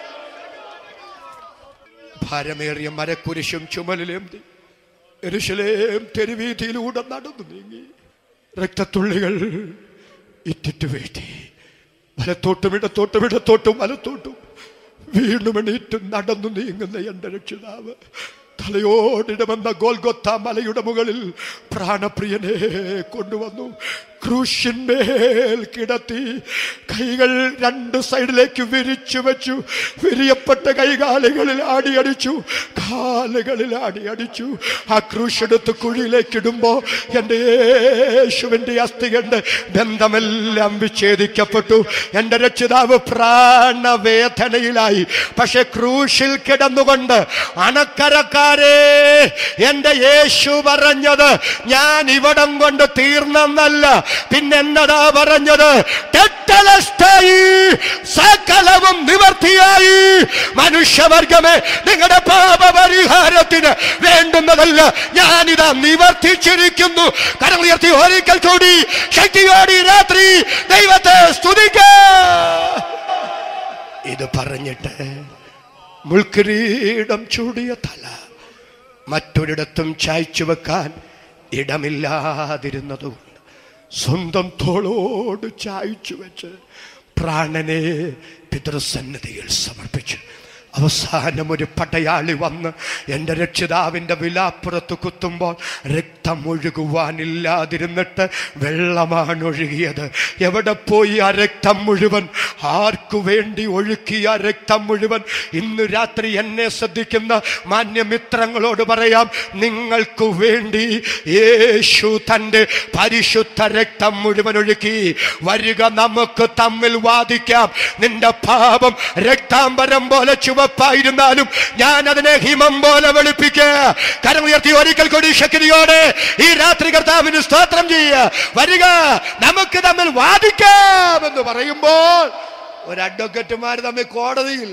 A: ഭാരമേറിയ മരക്കുരിശും ചുമലിലേന്തി എരുശലേം തെരുവീതിയിലൂടെ നടന്നു നീങ്ങി രക്തത്തുള്ളികൾ ഇറ്റിറ്റ് വീഴ്ത്തി വലത്തോട്ടും ഇടത്തോട്ടും ഇടത്തോട്ടും വലത്തോട്ടും വീണ്ടും എണീറ്റ് നടന്നു നീങ്ങുന്ന എൻ്റെ രക്ഷിതാവ് തലയോടിടമെന്ന ഗോൽഗൊത്ത മലയുടെ മുകളിൽ പ്രാണപ്രിയനെ കൊണ്ടുവന്നു ക്രൂശിന്മേൽ കിടത്തി കൈകൾ രണ്ട് സൈഡിലേക്ക് വിരിച്ചു വെച്ചു വിരിയപ്പെട്ട കൈകാലുകളിൽ ആടിയടിച്ചു കാലുകളിൽ ആടിയടിച്ചു ആ ക്രൂശെടുത്ത് കുഴിയിലേക്ക് ഇടുമ്പോ എൻ്റെ യേശുവിൻ്റെ അസ്ഥികണ്ട് ബന്ധമെല്ലാം വിച്ഛേദിക്കപ്പെട്ടു എൻ്റെ രക്ഷിതാവ് പ്രാണവേദനയിലായി പക്ഷെ ക്രൂശിൽ കിടന്നുകൊണ്ട് അണക്കരക്കാരെ എൻ്റെ യേശു പറഞ്ഞത് ഞാൻ ഇവിടം കൊണ്ട് തീർന്നെന്നല്ല പിന്നെന്നതാ പറഞ്ഞത് തെറ്റലസ്ഥായി സകലവും നിവർത്തിയായി മനുഷ്യവർഗമേ നിങ്ങളുടെ പാപപരിഹാരത്തിന് വേണ്ടുന്നതല്ല ഞാനിതാ നിവർത്തിച്ചിരിക്കുന്നു കരം ഉയർത്തി ഒരിക്കൽ കൂടി ശക്തിയോടി രാത്രി ദൈവത്തെ സ്തുതിക്ക ഇത് പറഞ്ഞിട്ട് മുൾക്കിരീടം ചൂടിയ തല മറ്റൊരിടത്തും ചായ്ച്ചു വെക്കാൻ ഇടമില്ലാതിരുന്നതുകൊണ്ട് സ്വന്തം തോളോട് ചായ്ച്ചു വെച്ച് പ്രാണനെ പിതൃസന്നിധിയിൽ സമർപ്പിച്ചു അവസാനം ഒരു പടയാളി വന്ന് എൻ്റെ രക്ഷിതാവിൻ്റെ വിലാപ്പുറത്ത് കുത്തുമ്പോൾ രക്തം ഒഴുകുവാനില്ലാതിരുന്നിട്ട് വെള്ളമാണ് ഒഴുകിയത് എവിടെ പോയി ആ രക്തം മുഴുവൻ ആർക്കു വേണ്ടി ഒഴുക്കിയ ആ രക്തം മുഴുവൻ ഇന്ന് രാത്രി എന്നെ ശ്രദ്ധിക്കുന്ന മാന്യമിത്രങ്ങളോട് പറയാം നിങ്ങൾക്ക് വേണ്ടി യേശു തൻ്റെ പരിശുദ്ധ രക്തം മുഴുവൻ ഒഴുക്കി വരിക നമുക്ക് തമ്മിൽ വാദിക്കാം നിന്റെ പാപം രക്താംബരം പോലെ ചുവപ്പായിരുന്നാലും ഞാൻ അതിനെ ഹിമം പോലെ വെളുപ്പിക്കുക കരം ഉയർത്തി ഒരിക്കൽ കൂടി ശക്തിയോടെ ഈ രാത്രി കർത്താവിന് സ്തോത്രം ചെയ്യുക വരിക നമുക്ക് തമ്മിൽ വാദിക്കാം എന്ന് പറയുമ്പോൾ ഒരു അഡ്വക്കറ്റുമാർ തമ്മിൽ കോടതിയിൽ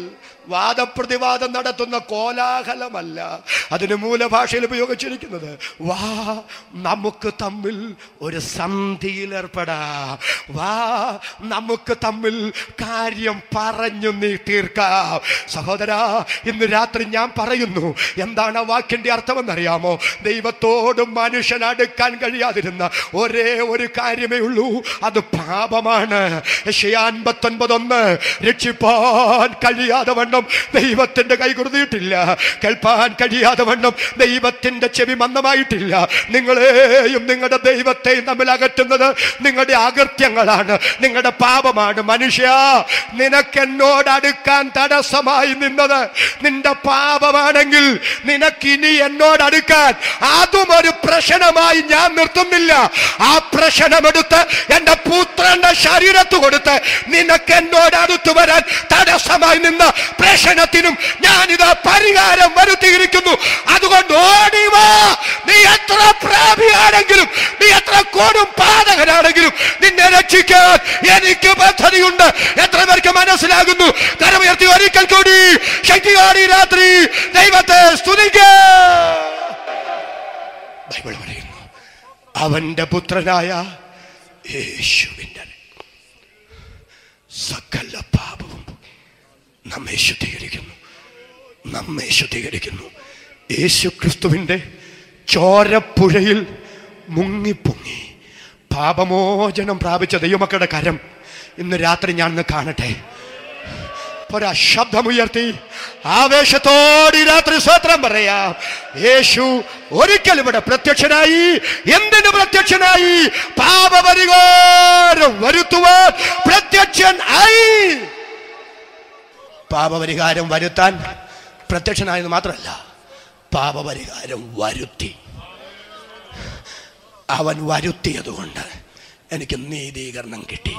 A: വാദപ്രതിവാദം നടത്തുന്ന കോലാഹലമല്ല അതിന് മൂലഭാഷയിൽ ഉപയോഗിച്ചിരിക്കുന്നത് വാ നമുക്ക് തമ്മിൽ ഒരു സന്ധിയിൽ ഏർപ്പെടാം വാ നമുക്ക് തമ്മിൽ കാര്യം പറഞ്ഞു നീ തീർക്കാം സഹോദര ഇന്ന് രാത്രി ഞാൻ പറയുന്നു എന്താണ് ആ വാക്കിന്റെ അർത്ഥമെന്നറിയാമോ ദൈവത്തോടും മനുഷ്യൻ അടുക്കാൻ കഴിയാതിരുന്ന ഒരേ ഒരു കാര്യമേ ഉള്ളൂ അത് പാപമാണ് അൻപത്തൊൻപതൊന്ന് രക്ഷിപ്പാൻ കഴിയാതെ വണ്ണം ദൈവത്തിന്റെ കൈ കുറുതിയിട്ടില്ല കേൾപ്പാൻ കഴിയാതെ വണ്ണം ദൈവത്തിന്റെ ചെവി മന്ദമായിട്ടില്ല നിങ്ങളെയും നിങ്ങളുടെ ദൈവത്തെയും തമ്മിൽ അകറ്റുന്നത് നിങ്ങളുടെ അകൃത്യങ്ങളാണ് നിങ്ങളുടെ പാപമാണ് മനുഷ്യ നിനക്ക് എന്നോട് അടുക്കാൻ തടസ്സമായി നിന്നത് നിന്റെ പാപമാണെങ്കിൽ നിനക്കിനി എന്നോട് അടുക്കാൻ അതും ഒരു പ്രശ്നമായി ഞാൻ നിർത്തുന്നില്ല ആ പ്രശ്നമെടുത്ത് എന്റെ പുത്രന്റെ ശരീരത്ത് കൊടുത്ത് നിനക്ക് എന്നോട് അടുത്തു വരാൻ തടസ്സമായി നിന്ന പ്രശ്നത്തിനും ഞാനിതാ പരിഹാരം വരുത്തിയിരിക്കുന്നു അതുകൊണ്ട് ഓടിവാ നീ എത്ര പ്രാപിയാണെങ്കിലും നീ എത്ര കൊടും പാതകനാണെങ്കിലും നിന്നെ രക്ഷിക്കാൻ എനിക്ക് പദ്ധതിയുണ്ട് എത്ര പേർക്ക് മനസ്സിലാകുന്നു കരമുയർത്തി ഒരിക്കൽ കൂടി ശക്തിയോടെ ഈ രാത്രി ദൈവത്തെ സ്തുതിക്ക ബൈബിൾ പറയുന്നു അവന്റെ പുത്രനായ യേശുവിന്റെ സകല പാപവും നമ്മെ ശുദ്ധീകരിക്കുന്നു നമ്മെ ശുദ്ധീകരിക്കുന്നു യേശു ക്രിസ്തുവിന്റെ ചോരപ്പുഴയിൽ മുങ്ങിപ്പൊങ്ങി പാപമോചനം പ്രാപിച്ച ദൈവമക്കളുടെ കരം ഇന്ന് രാത്രി ഞാൻ ഒന്ന് കാണട്ടെ ഒരാ ശബ്ദമുയർത്തി ആവേശത്തോടെ ഈ രാത്രി സ്വത്രം പറയാം യേശു ഒരിക്കൽ ഇവിടെ പ്രത്യക്ഷനായി എന്തിന് പ്രത്യക്ഷനായി പാപപരിഹാരം വരുത്തുവാൻ പ്രത്യക്ഷൻ ആയി പാപപരിഹാരം വരുത്താൻ പ്രത്യക്ഷനായെന്ന് മാത്രമല്ല പാപപരിഹാരം വരുത്തി അവൻ വരുത്തിയതുകൊണ്ട് എനിക്ക് നീതീകരണം കിട്ടി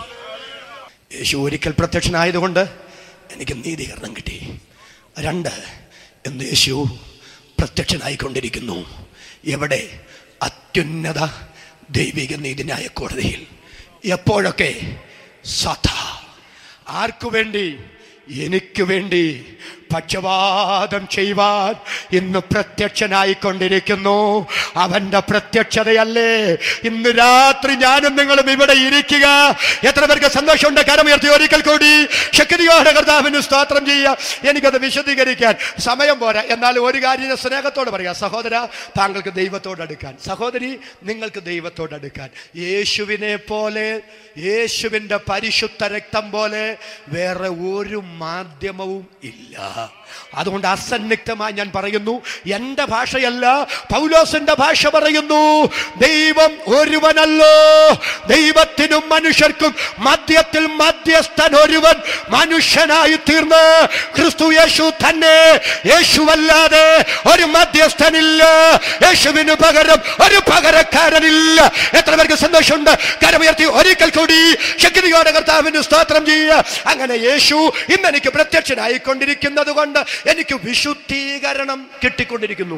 A: യേശു ഒരിക്കൽ പ്രത്യക്ഷനായതുകൊണ്ട് എനിക്ക് നീതീകരണം കിട്ടി രണ്ട് എന്ന് യേശു പ്രത്യക്ഷനായിക്കൊണ്ടിരിക്കുന്നു എവിടെ അത്യുന്നത ദൈവിക നീതിന്യായ കോടതിയിൽ എപ്പോഴൊക്കെ സദാ ആർക്കു വേണ്ടി എനിക്ക് വേണ്ടി പക്ഷപാതം ചെയ്യുവാൻ ഇന്ന് പ്രത്യക്ഷനായിക്കൊണ്ടിരിക്കുന്നു അവന്റെ പ്രത്യക്ഷതയല്ലേ ഇന്ന് രാത്രി ഞാനും നിങ്ങളും ഇവിടെ ഇരിക്കുക എത്ര പേർക്ക് സന്തോഷമുണ്ട് കരമുയർത്തി ഒരിക്കൽ കൂടി ശക്തിയോടെ കർത്താവിന് സ്തോത്രം ചെയ്യുക എനിക്കത് വിശദീകരിക്കാൻ സമയം പോരാ എന്നാൽ ഒരു കാര്യം ഞാൻ സ്നേഹത്തോട് പറയാം സഹോദര താങ്കൾക്ക് ദൈവത്തോട് അടുക്കാൻ സഹോദരി നിങ്ങൾക്ക് ദൈവത്തോട് അടുക്കാൻ യേശുവിനെ പോലെ യേശുവിൻ്റെ പരിശുദ്ധ രക്തം പോലെ വേറെ ഒരു മാധ്യമവും ഇല്ല അതുകൊണ്ട് അസന്നിഗ്ധമായി ഞാൻ പറയുന്നു എൻ്റെ ഭാഷയല്ല പൗലോസിന്റെ ഭാഷ പറയുന്നു ദൈവം ഒരുവനല്ലോ ദൈവത്തിനും മനുഷ്യർക്കും മധ്യത്തിൽ മധ്യസ്ഥൻ ഒരുവൻ മനുഷ്യനായി തീർന്ന് ക്രിസ്തു യേശു തന്നെ യേശുവല്ലാതെ ഒരു മധ്യസ്ഥനില്ല യേശുവിന് പകരം ഒരു പകരക്കാരനില്ല എത്ര പേർക്ക് സന്തോഷമുണ്ട് കരമുയർത്തി ഒരിക്കൽ കൂടി ശക്തിയോടെ കർത്താവിന് സ്തോത്രം ചെയ്യുക അങ്ങനെ യേശു ഇന്ന് എനിക്ക് പ്രത്യക്ഷനായിക്കൊണ്ടിരിക്കുന്നത് കൊണ്ട് എനിക്ക് വിശുദ്ധീകരണം കിട്ടിക്കൊണ്ടിരിക്കുന്നു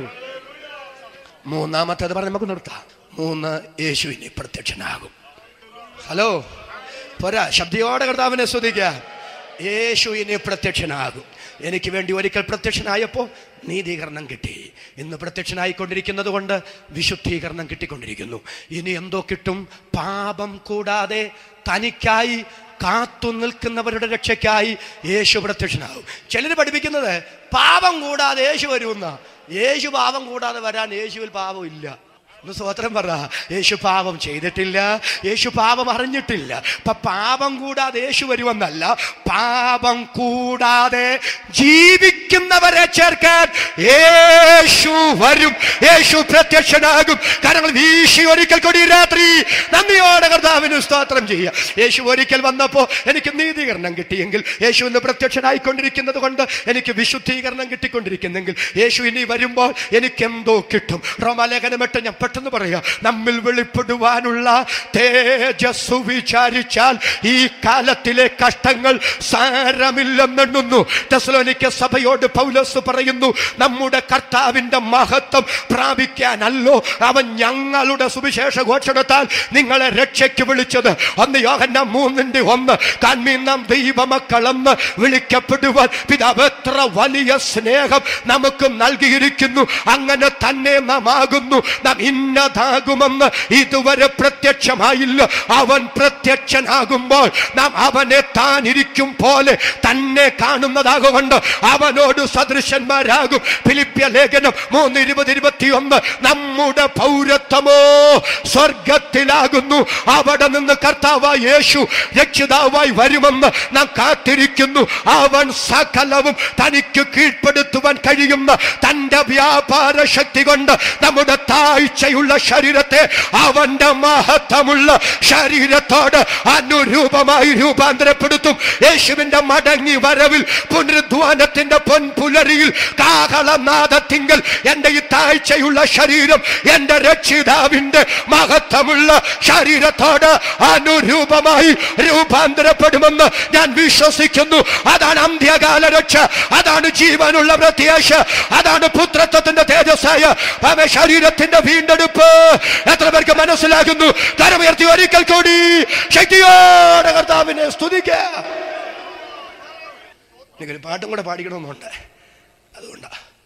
A: മൂന്നാമത്തേത് പറഞ്ഞ് നമുക്ക് നിർത്താം മൂന്ന് യേശു ഇനി പ്രത്യക്ഷനാകും ഹലോ പോരാ ശബ്ദയോടെ കർത്താവിനെ സ്തുതിക്കുക യേശു ഇനി പ്രത്യക്ഷനാകും എനിക്ക് വേണ്ടി ഒരിക്കൽ പ്രത്യക്ഷനായപ്പോൾ നീതീകരണം കിട്ടി ഇന്ന് പ്രത്യക്ഷനായിക്കൊണ്ടിരിക്കുന്നത് കൊണ്ട് വിശുദ്ധീകരണം കിട്ടിക്കൊണ്ടിരിക്കുന്നു ഇനി എന്തോ കിട്ടും പാപം കൂടാതെ തനിക്കായി കാത്തു നിൽക്കുന്നവരുടെ രക്ഷയ്ക്കായി യേശു പ്രത്യക്ഷനാകും ചിലർ പഠിപ്പിക്കുന്നത് പാപം കൂടാതെ യേശു വരുമെന്ന യേശു പാപം കൂടാതെ വരാൻ യേശുവിൽ പാപമില്ല ഒന്ന് സ്വോത്രം പറ യേശു പാപം ചെയ്തിട്ടില്ല യേശു പാപം അറിഞ്ഞിട്ടില്ല അപ്പൊ പാപം കൂടാതെ യേശു വരുമെന്നല്ല പാപം കൂടാതെ ജീവിക്കുന്നവരെ ചേർക്കാൻ യേശു വരും യേശു പ്രത്യക്ഷനാകും കാരണം വീശി ഒരിക്കൽ കൂടി രാത്രി നന്ദിയോടെ കർത്താവിന് സ്തോത്രം ചെയ്യുക യേശു ഒരിക്കൽ വന്നപ്പോൾ എനിക്ക് നീതീകരണം കിട്ടിയെങ്കിൽ യേശു ഇന്ന് പ്രത്യക്ഷനായിക്കൊണ്ടിരിക്കുന്നത് കൊണ്ട് എനിക്ക് വിശുദ്ധീകരണം കിട്ടിക്കൊണ്ടിരിക്കുന്നെങ്കിൽ യേശു ഇനി വരുമ്പോൾ എനിക്ക് എന്തോ കിട്ടും റോമാലേഖനമിട്ട് ഞാൻ പെട്ടെന്ന് പറയാം നമ്മിൽ വെളിപ്പെടുവാനുള്ള തേജസ് വിചാരിച്ചാൽ ഈ കാലത്തിലെ കഷ്ടങ്ങൾ സാരമില്ലെന്നെണ്ണുന്നു ടെസ്ലോനിക്ക സഭയോട് പൗലോസ് പൗലോസ് പറയുന്നു നമ്മുടെ കർത്താവിന്റെ മഹത്വം പ്രാപിക്കാനല്ലോ അവൻ ഞങ്ങളുടെ സുവിശേഷ ഘോഷണത്താൽ നിങ്ങളെ രക്ഷയ്ക്ക് വിളിച്ചത് ഒന്ന് യോഹന്ന മൂന്നിന്റെ ഒന്ന് കാൺമീൻ നാം ദൈവമക്കളെന്ന് വിളിക്കപ്പെടുവാൻ പിതാവ് എത്ര വലിയ സ്നേഹം നമുക്ക് നൽകിയിരിക്കുന്നു അങ്ങനെ തന്നെ നാം ആകുന്നു നാം ഇന്നതാകുമെന്ന് ഇതുവരെ പ്രത്യക്ഷമായില്ല അവൻ പ്രത്യക്ഷനാകുമ്പോൾ നാം അവനെ താൻ ഇരിക്കും പോലെ തന്നെ കാണുന്നതാകൊണ്ട് അവനോട് സദൃശന്മാരാകും ഫിലിപ്പ്യ ലേഖനം മൂന്ന് ഇരുപത് ഇരുപത്തിയൊന്ന് നമ്മുടെ പൗരത്വമോ സ്വർഗത്തിലാകുന്നു അവിടെ നിന്ന് കർത്താവായ യേശു രക്ഷിതാവായി വരുമെന്ന് നാം കാത്തിരിക്കുന്നു അവൻ സകലവും തനിക്ക് കീഴ്പ്പെടുത്തുവാൻ കഴിയുന്ന തന്റെ വ്യാപാര ശക്തി കൊണ്ട് നമ്മുടെ താഴ്ചയുള്ള ശരീരത്തെ അവന്റെ മഹത്വമുള്ള ശരീരത്തോട് അനുരൂപമായി രൂപാന്തരപ്പെടുത്തും യേശുവിന്റെ മടങ്ങി വരവിൽ പുനരുദ്ധാനത്തിന്റെ പൊൻപുലരിയിൽ കാഹളനാദത്തിങ്കൽ എന്റെ ഈ താഴ്ചയുള്ള ശരീരം എന്റെ രക്ഷിതാവിന്റെ മഹത്വമുള്ള ശരീരത്തോട് അനുരൂപമായി രൂപാന്തരപ്പെടുമെന്ന് ഞാൻ വിശ്വസിക്കുന്നു അതാണ് അന്ത്യകാല രക്ഷ അതാണ് ജീവനുള്ള പ്രത്യാശ അതാണ് പുത്രത്വത്തിന്റെ തേജസ്സായ അവ ശരീരത്തിന്റെ വീണ്ടെടുപ്പ് എത്ര പേർക്ക് മനസ്സിലാകുന്നു കരമുയർത്തി ഒരിക്കൽ കൂടി ശക്തിയോടെ കർത്താവിനെ സ്തുതിക്കുക എനിക്കൊരു പാട്ടും കൂടെ പാടിക്കണമെന്നുണ്ട് അതുകൊണ്ടാ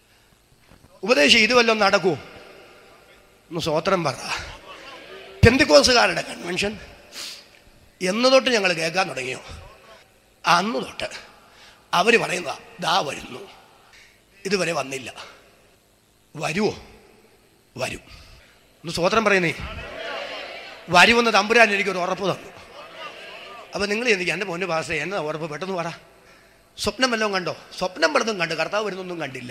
A: ഉപദേശം ഇത് വല്ലതും നടക്കൂ ഒന്ന് സ്വോത്രം പറ പെന്തിക്കോസുകാരുടെ കൺവെൻഷൻ എന്ന് തൊട്ട് ഞങ്ങൾ കേൾക്കാൻ തുടങ്ങിയോ അന്ന് തൊട്ട് അവർ പറയുന്നതാ ദാ വരുന്നു ഇതുവരെ വന്നില്ല വരുവോ വരും ഒന്ന് സ്വോത്രം പറയുന്നേ വരുമെന്ന് തമ്പുരാൻ എനിക്കൊരു ഉറപ്പ് തന്നു അപ്പം നിങ്ങൾ എനിക്ക് എൻ്റെ പൊന്നു പാസേ എന്നതാ ഉറപ്പ് പെട്ടെന്ന് പറ സ്വപ്നം വല്ലതും കണ്ടോ സ്വപ്നം പലതും കണ്ടു കർത്താവ് വരുന്നൊന്നും കണ്ടില്ല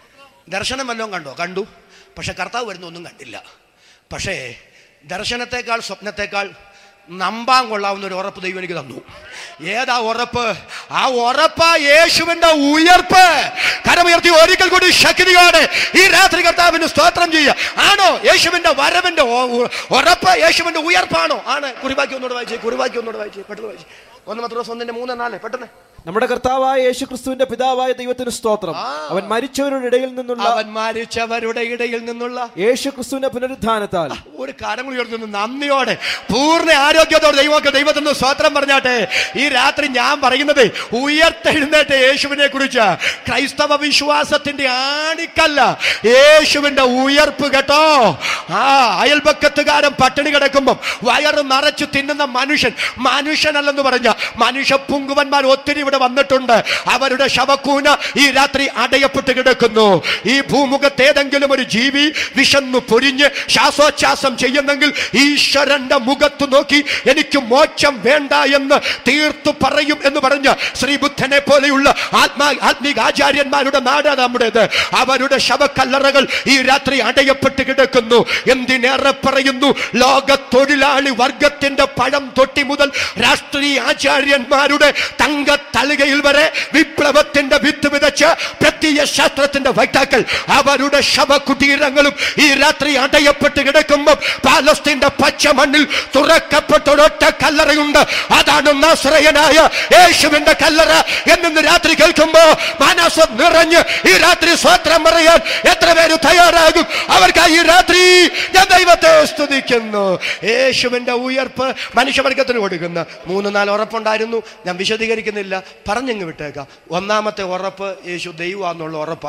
A: ദർശനം വല്ലതും കണ്ടോ കണ്ടു പക്ഷെ കർത്താവ് വരുന്നൊന്നും കണ്ടില്ല പക്ഷേ ദർശനത്തെക്കാൾ സ്വപ്നത്തെക്കാൾ നമ്പാൻ കൊള്ളാവുന്ന ഒരു ഉറപ്പ് ദൈവം എനിക്ക് തന്നു ഏതാ ഉറപ്പ് ആ ഉറപ്പാ യേശുവിന്റെ ഉയർപ്പ് കരമുയർത്തി ഒരിക്കൽ കൂടി ശക്തിയോടെ ഈ രാത്രി കർത്താവിന് സ്തോത്രം ചെയ്യുക ആണോ യേശുവിന്റെ വരവിന്റെ ഒ- ഉ- ഉറപ്പ് യേശുവിന്റെ ഉയർപ്പാണോ ആണ് കുറിവാക്കി ഒന്നുകൂടെ വായിച്ചേ കുറിവാക്കി ഒന്നുകൂടെ വായിച്ചേ പെട്ടെന്ന് വായിച്ചേ ഒന്ന് മാത്രം ദിവസം ഒന്നിന്റെ മൂന്ന് നാല് പെട്ടെന്ന്
B: നമ്മുടെ കർത്താവായ യേശു ക്രിസ്തുവിന്റെ പിതാവായ ദൈവത്തിന് സ്തോത്രം അവൻ മരിച്ചവരുടെ ഇടയിൽ നിന്നുള്ള
A: അവൻ മരിച്ചവരുടെ ഇടയിൽ നിന്നുള്ള
B: യേശു ക്രിസ്തുവിന്റെ പുനരുദ്ധാനത്താൽ
A: ഒരു കാലങ്ങൾ ഉയർത്തുന്നു നന്ദിയോടെ പൂർണ്ണ ആരോഗ്യത്തോടെ ദൈവമൊക്കെ ദൈവത്തിന് സ്വാത്രം പറഞ്ഞാട്ടെ ഈ രാത്രി ഞാൻ പറയുന്നത് ഉയർത്തെഴുന്നേറ്റ യേശുവിനെ കുറിച്ച് ക്രൈസ്തവ വിശ്വാസത്തിന്റെ ആണിക്കല്ല യേശുവിന്റെ ഉയർപ്പ് കേട്ടോ ആ അയൽപക്കത്തുകാരൻ പട്ടിണി കിടക്കുമ്പം വയറ് നിറച്ചു തിന്നുന്ന മനുഷ്യൻ മനുഷ്യനല്ലെന്ന് പറഞ്ഞ മനുഷ്യ പുങ്കുവന്മാർ ഒത്തിരി ഇവിടെ വന്നിട്ടുണ്ട് അവരുടെ ശവക്കൂന ഈ രാത്രി അടയപ്പെട്ട് കിടക്കുന്നു ഈ ഭൂമുഖത്ത് ഏതെങ്കിലും ഒരു ജീവി വിശന്നു പൊരിഞ്ഞ് ശ്വാസോച്ഛ്വാസം ചെയ്യുന്നെങ്കിൽ ഈശ്വരന്റെ മുഖത്ത് നോക്കി എനിക്ക് മോക്ഷം വേണ്ട എന്ന് തീർത്തു പറയും എന്ന് പറഞ്ഞ ശ്രീബുദ്ധനെ പോലെയുള്ള ആത്മാ ആത്മീക ആചാര്യന്മാരുടെ നാട് നമ്മുടേത് അവരുടെ ശവക്കല്ലറകൾ ഈ രാത്രി അടയപ്പെട്ട് കിടക്കുന്നു എന്തിനേറെ പറയുന്നു ലോക തൊഴിലാളി വർഗത്തിന്റെ പഴം തൊട്ടി മുതൽ രാഷ്ട്രീയ ആചാര്യന്മാരുടെ തങ്ക തളികയിൽ വരെ വിപ്ലവത്തിന്റെ വിത്ത് വിതച്ച് പ്രത്യയ ശാസ്ത്രത്തിന്റെ വക്താക്കൾ അവരുടെ ശവകുടീരങ്ങളും ഈ രാത്രി അടയപ്പെട്ട് കിടക്കുമ്പോൾ പാലസ്തീന്റെ പച്ച മണ്ണിൽ തുറക്കപ്പെട്ട ഒരൊറ്റ കല്ലറയുണ്ട് അതാണ് നാശ്രയനായ യേശുവിന്റെ കല്ലറ എന്നിന്ന് രാത്രി കേൾക്കുമ്പോ മാനസം നിറഞ്ഞ് ഈ രാത്രി സ്വത്രം പറയാൻ എത്ര പേര് തയ്യാറാകും അവർക്ക് ഈ രാത്രി ഞാൻ ദൈവത്തെ സ്തുതിക്കുന്നു യേശുവിന്റെ ഉയർപ്പ് മനുഷ്യവർഗത്തിന് കൊടുക്കുന്ന മൂന്ന് നാല് ഉറപ്പുണ്ടായിരുന്നു ഞാൻ വിശദീകരിക്കുന്നില്ല പറഞ്ഞങ്ങ് വിട്ടേക്കാം ഒന്നാമത്തെ ഉറപ്പ് യേശു ദൈവമാന്നുള്ള ഉറപ്പാ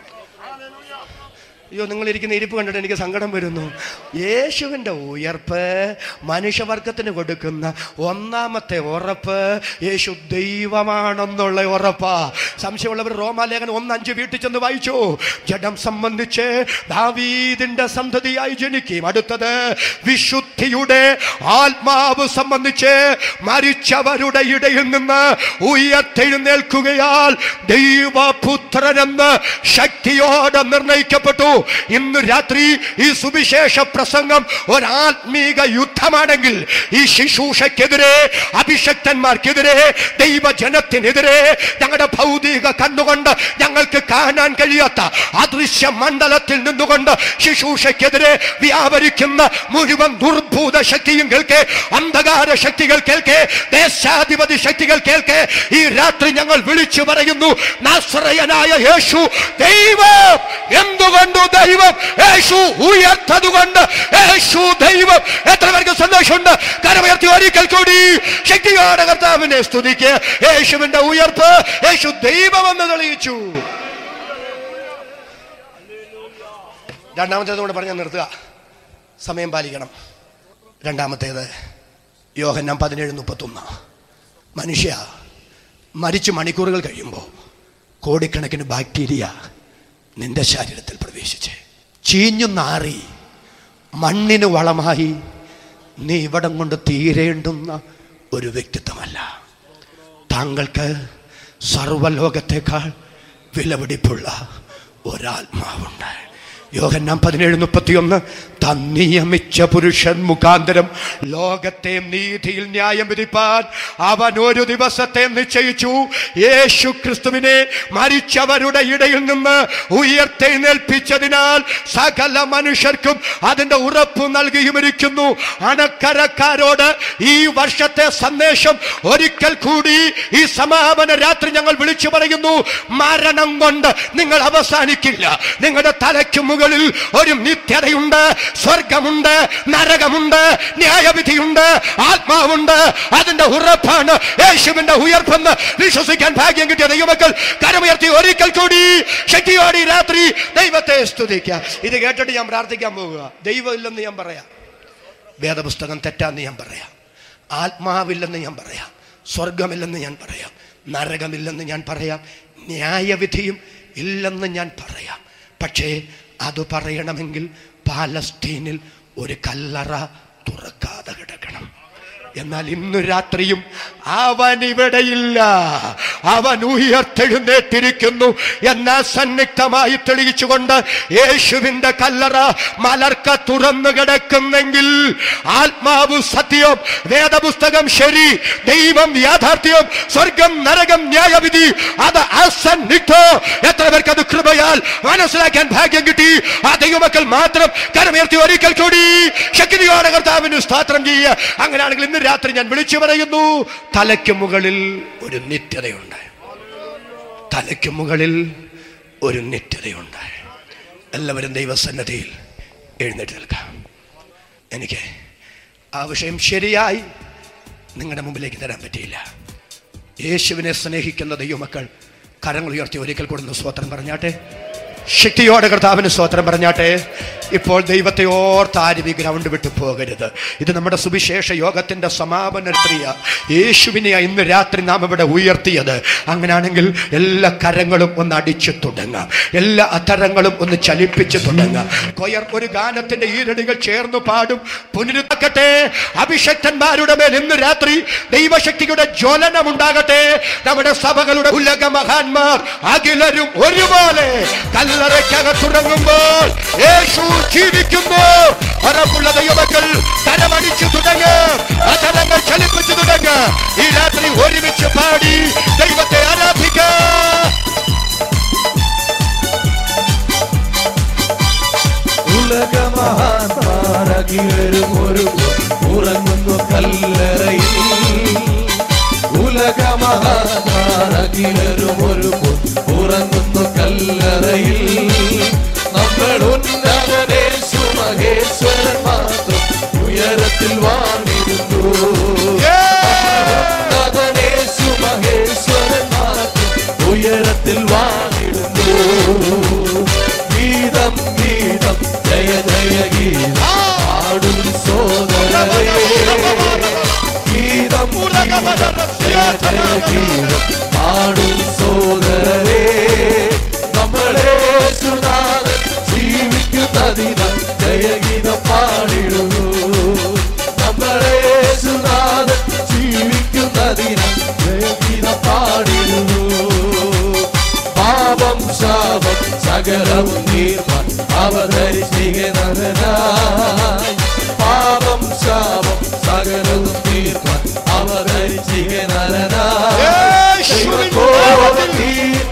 A: അയ്യോ നിങ്ങൾ ഇരിക്കുന്ന ഇരിപ്പ് കണ്ടിട്ട് എനിക്ക് സങ്കടം വരുന്നു യേശുവിൻ്റെ ഉയർപ്പ് മനുഷ്യവർഗത്തിന് കൊടുക്കുന്ന ഒന്നാമത്തെ ഉറപ്പ് യേശു ദൈവമാണെന്നുള്ള ഉറപ്പാ സംശയമുള്ളവർ റോമാലേഖനം ഒന്നഞ്ച് വീട്ടിൽ ചെന്ന് വായിച്ചു ജഡം സംബന്ധിച്ച് ദാവീദിന്റെ സന്തതിയായി ജനിക്കും അടുത്തത് വിശുദ്ധിയുടെ ആത്മാവ് സംബന്ധിച്ച് മരിച്ചവരുടെ ഇടയിൽ നിന്ന് ഉയർത്തെഴുന്നേൽക്കുകയാൽ ദൈവപുത്രനെന്ന് ശക്തിയോടെ നിർണയിക്കപ്പെട്ടു ഇന്ന് രാത്രി ഈ സുവിശേഷ പ്രസംഗം ഒരാത്മീക യുദ്ധമാണെങ്കിൽ ഈ ശുശ്രൂഷയ്ക്കെതിരെ അഭിഷക്തന്മാർക്കെതിരെ ദൈവജനത്തിനെതിരെ ഞങ്ങളുടെ ഭൗതിക ഭൗതിക കണ്ണുകൊണ്ട് ഞങ്ങൾക്ക് കാണാൻ കഴിയാത്ത അദൃശ്യ മണ്ഡലത്തിൽ നിന്നുകൊണ്ട് ശുശ്രൂഷയ്ക്കെതിരെ വ്യാപരിക്കുന്ന മുഴുവൻ ദുർഭൂത ശക്തിയും കേൾക്കെ അന്ധകാര ശക്തികൾ കേൾക്കെ ദേശാധിപതി ശക്തികൾ കേൾക്കെ ഈ രാത്രി ഞങ്ങൾ വിളിച്ചു പറയുന്നു നാശ്രയനായ യേശു ദൈവം എന്തുകൊണ്ടു ദൈവം യേശു ഉയർത്തതുകൊണ്ട് യേശു ദൈവം എത്ര പേർക്ക് സന്തോഷമുണ്ട് കരമുയർത്തി ഒരിക്കൽ കൂടി ശക്തിയോടെ കർത്താവിനെ സ്തുതിക്ക് യേശുവിന്റെ ഉയർപ്പ് യേശു ദൈവമെന്ന് തെളിയിച്ചു രണ്ടാമത്തേത് കൂടെ പറഞ്ഞാൽ നിർത്തുക സമയം പാലിക്കണം രണ്ടാമത്തേത് യോഹന്നാം പതിനേഴ് മുപ്പത്തൊന്ന് മനുഷ്യ മരിച്ചു മണിക്കൂറുകൾ കഴിയുമ്പോൾ കോടിക്കണക്കിന് ബാക്ടീരിയ നിന്റെ ശരീരത്തിൽ പ്രവേശിച്ച് ചീഞ്ഞു നാറി മണ്ണിന് വളമായി നീ ഇവിടം കൊണ്ട് തീരേണ്ടുന്ന ഒരു വ്യക്തിത്വമല്ല താങ്കൾക്ക് സർവലോകത്തേക്കാൾ വിലപിടിപ്പുള്ള ഒരാത്മാവുണ്ട് യോഹന്നാം പതിനേഴ് മുപ്പത്തിയൊന്ന് തന്നിയമിച്ച പുരുഷൻ മുഖാന്തരം ലോകത്തെ നീതിയിൽ ന്യായം വിധിപ്പാൻ അവൻ ഒരു ദിവസത്തെ നിശ്ചയിച്ചു യേശു ക്രിസ്തുവിനെ മരിച്ചവരുടെ ഇടയിൽ നിന്ന് ഉയർത്തെഴുന്നേൽപ്പിച്ചതിനാൽ സകല മനുഷ്യർക്കും അതിന്റെ ഉറപ്പ് നൽകിയുമിരിക്കുന്നു അണക്കരക്കാരോട് ഈ വർഷത്തെ സന്ദേശം ഒരിക്കൽ കൂടി ഈ സമാപന രാത്രി ഞങ്ങൾ വിളിച്ചു പറയുന്നു മരണം കൊണ്ട് നിങ്ങൾ അവസാനിക്കില്ല നിങ്ങളുടെ തലയ്ക്ക് മുകളിൽ ഒരു നിത്യതയുണ്ട് സ്വർഗമുണ്ട് നരകമുണ്ട് ന്യായവിധിയുണ്ട് ആത്മാവുണ്ട് അതിന്റെ ഉറപ്പാണ് യേശുവിന്റെ ഉയർപ്പെന്ന് വിശ്വസിക്കാൻ ഭാഗ്യം കിട്ടിയ ദൈവമക്കൾ കരമുയർത്തി ഒരിക്കൽ കൂടി ശക്തിയോടെ ഈ രാത്രി ദൈവത്തെ സ്തുതിക്കുക ഇത് കേട്ടിട്ട് ഞാൻ പ്രാർത്ഥിക്കാൻ പോവുക ദൈവമില്ലെന്ന് ഞാൻ പറയാം വേദപുസ്തകം തെറ്റാന്ന് ഞാൻ പറയാം ആത്മാവില്ലെന്ന് ഞാൻ പറയാം സ്വർഗമില്ലെന്ന് ഞാൻ പറയാം നരകമില്ലെന്ന് ഞാൻ പറയാം ന്യായവിധിയും ഇല്ലെന്ന് ഞാൻ പറയാം പക്ഷേ അത് പറയണമെങ്കിൽ പാലസ്തീനിൽ ഒരു കല്ലറ തുറക്കാതെ കിടക്കണം എന്നാൽ ഇന്നു രാത്രിയും അവൻ ഇവിടെയില്ല അവൻ ഉയർത്തെഴുന്നേറ്റിരിക്കുന്നു എന്ന സന്നിഗ്ധമായി തെളിയിച്ചുകൊണ്ട് യേശുവിന്റെ കല്ലറ മലർക്ക തുറന്നു കിടക്കുന്നെങ്കിൽ ആത്മാവ് സത്യം വേദപുസ്തകം ശരി ദൈവം യാഥാർത്ഥ്യം സ്വർഗം നരകം ന്യായവിധി അത് അസന്നിഗ്ധോ എത്ര പേർക്ക് അത് കൃപയാൽ മനസ്സിലാക്കാൻ ഭാഗ്യം കിട്ടി ആ ദൈവമക്കൾ മാത്രം കരമുയർത്തി ഒരിക്കൽ കൂടി ശക്തിയോടെ കർത്താവിന് സ്തോത്രം ചെയ്യുക അങ്ങനെയാണെങ്കിൽ ഇന്ന് രാത്രി ഞാൻ വിളിച്ചു പറയുന്നു തലയ്ക്ക് മുകളിൽ ഒരു നിത്യതയുണ്ട് തലയ്ക്ക് മുകളിൽ ഒരു നിത്യതയുണ്ട് എല്ലാവരും ദൈവസന്നദ്ധിയിൽ എഴുന്നേറ്റ് നിൽക്കാം എനിക്ക് ആ വിഷയം ശരിയായി നിങ്ങളുടെ മുമ്പിലേക്ക് തരാൻ പറ്റിയില്ല യേശുവിനെ സ്നേഹിക്കുന്ന ദൈവമക്കൾ കരങ്ങൾ ഉയർത്തി ഒരിക്കൽ കൂടുന്ന സ്വോത്രം പറഞ്ഞാട്ടെ ശക്തിയോടെ കർത്താവിന് സ്വോത്രം പറഞ്ഞാട്ടെ ഇപ്പോൾ ദൈവത്തെ ഓർത്ത് ആരും ഈ ഗ്രൗണ്ട് വിട്ടു പോകരുത് ഇത് നമ്മുടെ സുവിശേഷ യോഗത്തിന്റെ സമാപന ക്രിയ യേശുവിനെ ഇന്ന് രാത്രി നാം ഇവിടെ ഉയർത്തിയത് അങ്ങനെയാണെങ്കിൽ എല്ലാ കരങ്ങളും ഒന്ന് അടിച്ചു തുടങ്ങാം എല്ലാ അധരങ്ങളും ഒന്ന് ചലിപ്പിച്ചു തുടങ്ങാം കൊയർ ഒരു ഗാനത്തിന്റെ ഈരടികൾ ചേർന്ന് പാടും പുനരുക്കട്ടെ അഭിഷക്തന്മാരുടെ മേൽ ഇന്ന് രാത്രി ദൈവശക്തിയുടെ ജ്വലനം ഉണ്ടാകട്ടെ നമ്മുടെ സഭകളുടെ ഉലക മഹാന്മാർ അഖിലരും ഒരുപോലെ കല്ലറയ്ക്കകത്തുറങ്ങുമ്പോൾ യേശു ജീവിക്കുന്നു ഉറപ്പുള്ള ദൈവമക്കൾ കരമടിച്ചു തുടങ്ങ് അധരങ്ങൾ ചലിപ്പിച്ചു തുടങ്ങ് ഈ രാത്രി ഒരുമിച്ച് പാടി ദൈവത്തെ ആരാധിക്കാം
C: ഉലകമഹാന്മാരകിലരും ഒരു ഉറങ്ങുന്നു കല്ലറയിൽ ഉലകമഹാന്മാരകിലരും ഒരു ഉറങ്ങുന്നു കല്ലറയിൽ നമ്മൾ ഉന്നതനേശു മഹേശ്വരൻ മാത്രം ഉയരത്തിൽ വാണിരുന്നു ഉന്നതനേശു മഹേശ്വരൻ മാത്രം ഉയരത്തിൽ വാണിടുന്നു ഗീതം ഗീതം ജയ ജയ ഗീതം പാടും സോദരേ ഗീതം ഗീതം ജയ ജയ ഗീതം പാടും സോദരേ നമ്മളെ സുനാഥൻ ജീവിക്കുന്നതിനാൽ ജയഗീതം പാടിടുന്നു നമ്മളെ സുനാഥൻ ജീവിക്കുന്നതിനാൽ ജയഗീതം പാടിടുന്നു പാപം ശാപം സകലവും നീർമാൻ അവതരിച്ചികനായി പാപം ശാപം സകലവും തീർമാൻ അവതരിച്ചികനായി
A: യേശുവിൻ നാമത്തിൽ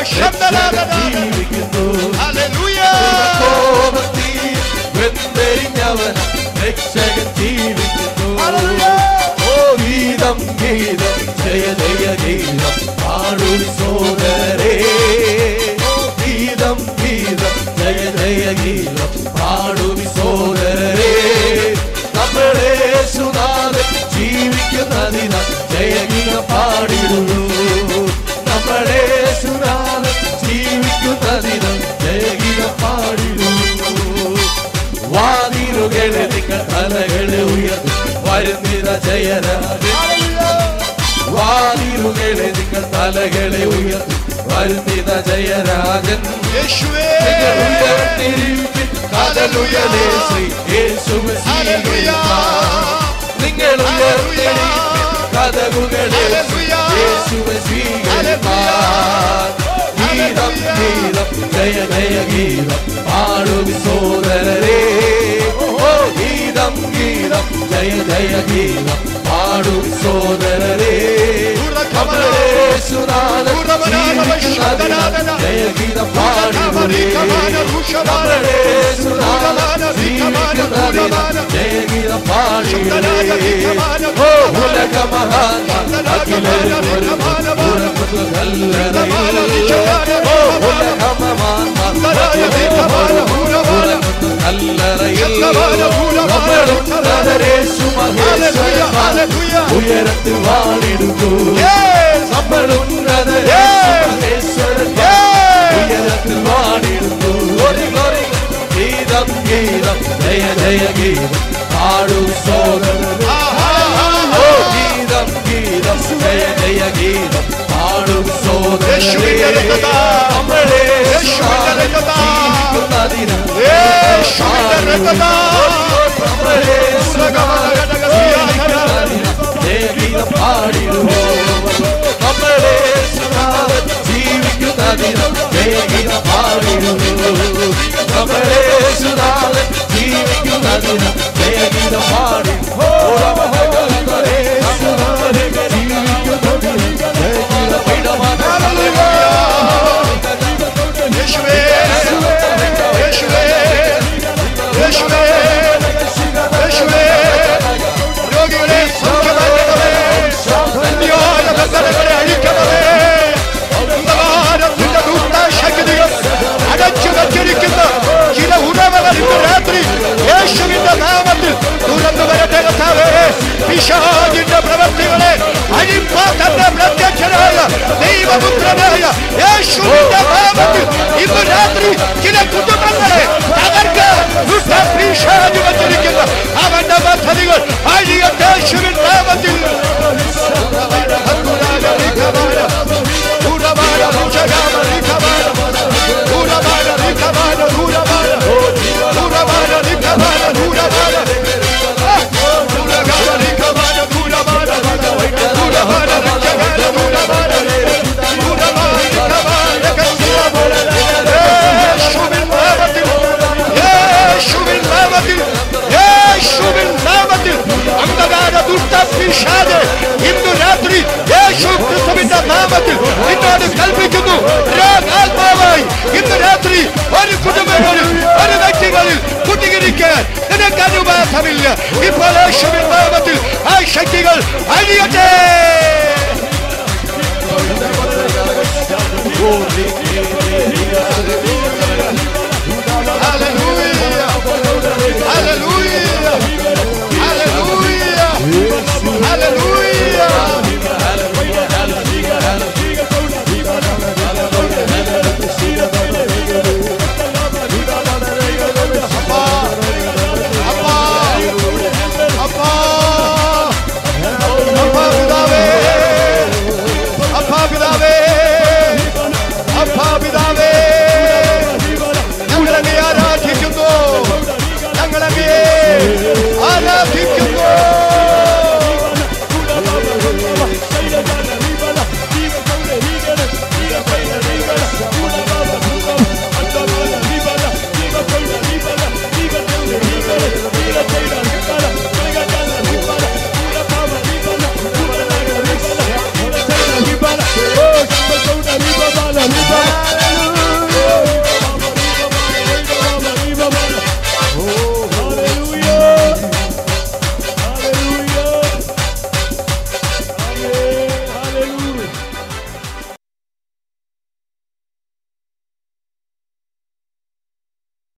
A: ശബ്ദനാഥന.
C: ജീവിക്കുന്നു
A: Hallelujah.
C: കോപത്തിൽ വെന്തെരിഞ്ഞവൻ രക്ഷകൻ ജീവിക്കുന്നു ഓ ഗീതം ഗീതം ജയ ജയ ഗീതം പാടു സോദരേ ഓ ഗീതം ഗീതം ജയ ജയ ഗീതം പാടു സോദരേ നമ്മുടെ സുനാഥൻ ജീവിക്കുന്നതിന ജയഗീതം പാടിടുന്നു നമ്മുടെ സുനാഥൻ ജീവിക്കുന്നതിന് ജയഗീതം പാടിടുന്നു വാതിലുകളെ നിങ്ങൾ തലകളെ ഉയർന്നു വരുന്നിത ജയരാജൻ വാതിലുകളെ നിങ്ങൾ തലകളെ ഉയർന്നു വരുന്നിത ജയരാജൻ
A: യേശുവേ.
C: നിങ്ങൾ ഉയർന്നിരിപ്പിൻ കഥലുകളെ ശ്രീ യേശുവെ സ്വീകരിപ്പാൻ. നിങ്ങൾ ഉയർന്നിരിപ്പിൻ കഥകുകളെ ശ്രീ യേശുവെ സ്വീകരിപ്പാൻ. ഗീതം ഗീതം ജയ ജയ ഗീതം പാടുവി സോദരരേ ഓ ഗീതം ഗീതം ജയ ജയ ഗീതം പാടുവി സോദരരേ നമ്മുടെ യേശുനാഥൻ ജീവിക്കുന്നതിനാൽ ജയഗീതം പാടിടുവേ നമ്മുടെ യേശുനാഥൻ ജീവിക്കുന്നതിനാൽ ജയഗീതം പാടിടുവേ ഓ ഉലക മഹാൻ അഖിലരും ഒരു കല്ലറയിൽ ഓ ഉലക മഹാൻ കല്ലറയിൽ നമ്മളും യേശു മഹേശ്വരൻ ഉയരത്തിൽ വാണിടുന്നു നമ്മളും മഹേശ്വരൻ ഉയരത്തിൽ വാണിടുന്നു Glory, glory. ഗീതം ഗീതം ജയ ജയ ഗീതം പാടു സോദരൻ ഓ ഗീതം ഗീതം ജയ ജയ ഗീതം പാടു
A: യേശുവിന്റെ രക്തത്താൽ.
C: നമ്മളെ
A: യേശുവിന്റെ രക്തത്താൽ.
C: ജീവിക്കുന്നതിന്
A: യേശുവിന്റെ രക്തത്താൽ.
C: നമ്മളെ ജീവിക്കുന്നതിന് പാടിടുവോ നമ്മളെ ജീവിക്കുന്നതിന് വേഗിത പാടിടുവോ നമ്മളെ സുനാഥൻ ജീവിക്കുന്നതിന് വേഗിത പാടി
A: യേശുവേ. യേശുവേ. യേശുവേ. യേശുവേ. രോഗികളെ സൗഖ്യമാക്കണമേ. അന്യായ ബന്ധനങ്ങളെ അഴിക്കണമേ. അന്ധകാരത്തിന്റെ ദുഷ്ടശക്തികൾ അടച്ചു വച്ചിരിക്കുന്ന ചില ഉറവകൾ ഇന്ന് രാത്രി യേശുവിന്റെ നാമത്തിൽ തുറന്നു വരട്ടെ കർത്താവേ പിശാചിന്റെ പ്രവൃത്തികളെ അഴിപ്പാ തന്റെ പ്രത്യക്ഷനായ ദൈവപുത്രനായ യേശുവിന്റെ നാമത്തിൽ ഇന്ന് രാത്രി ചില കുടുംബങ്ങളെ തകർക്കാൻ ദുഷ്ട പിശാച് വച്ചിരിക്കുന്ന അവന്റെ പദ്ധതികൾ അഴിയട്ടെ യേശുവിൻ നാമത്തിൽ യേശുവിൻ നാമത്തിൽ യേശുവിൻ നാമത്തിൽ യേശുവിൻ നാമത്തിൽ അന്ധകാര ദുഷ്ട പിശാച് ഇന്ന് രാത്രി യേശു ക്രിസ്തുവിന്റെ നാമത്തിൽ നിന്നോട് കൽപ്പിക്കുന്നു രോഗാത്മാവായി ഇന്ന് രാത്രി ഒരു കുടുംബങ്ങളിൽ ഒരു വ്യക്തികളിൽ കുട്ടികരിക്കാൻ നിനക്ക് അനുവാദമില്ല ഇപ്പോൾ യേശുവിൻ നാമത്തിൽ ആ ശക്തികൾ അഴിയട്ടെ
C: Oh,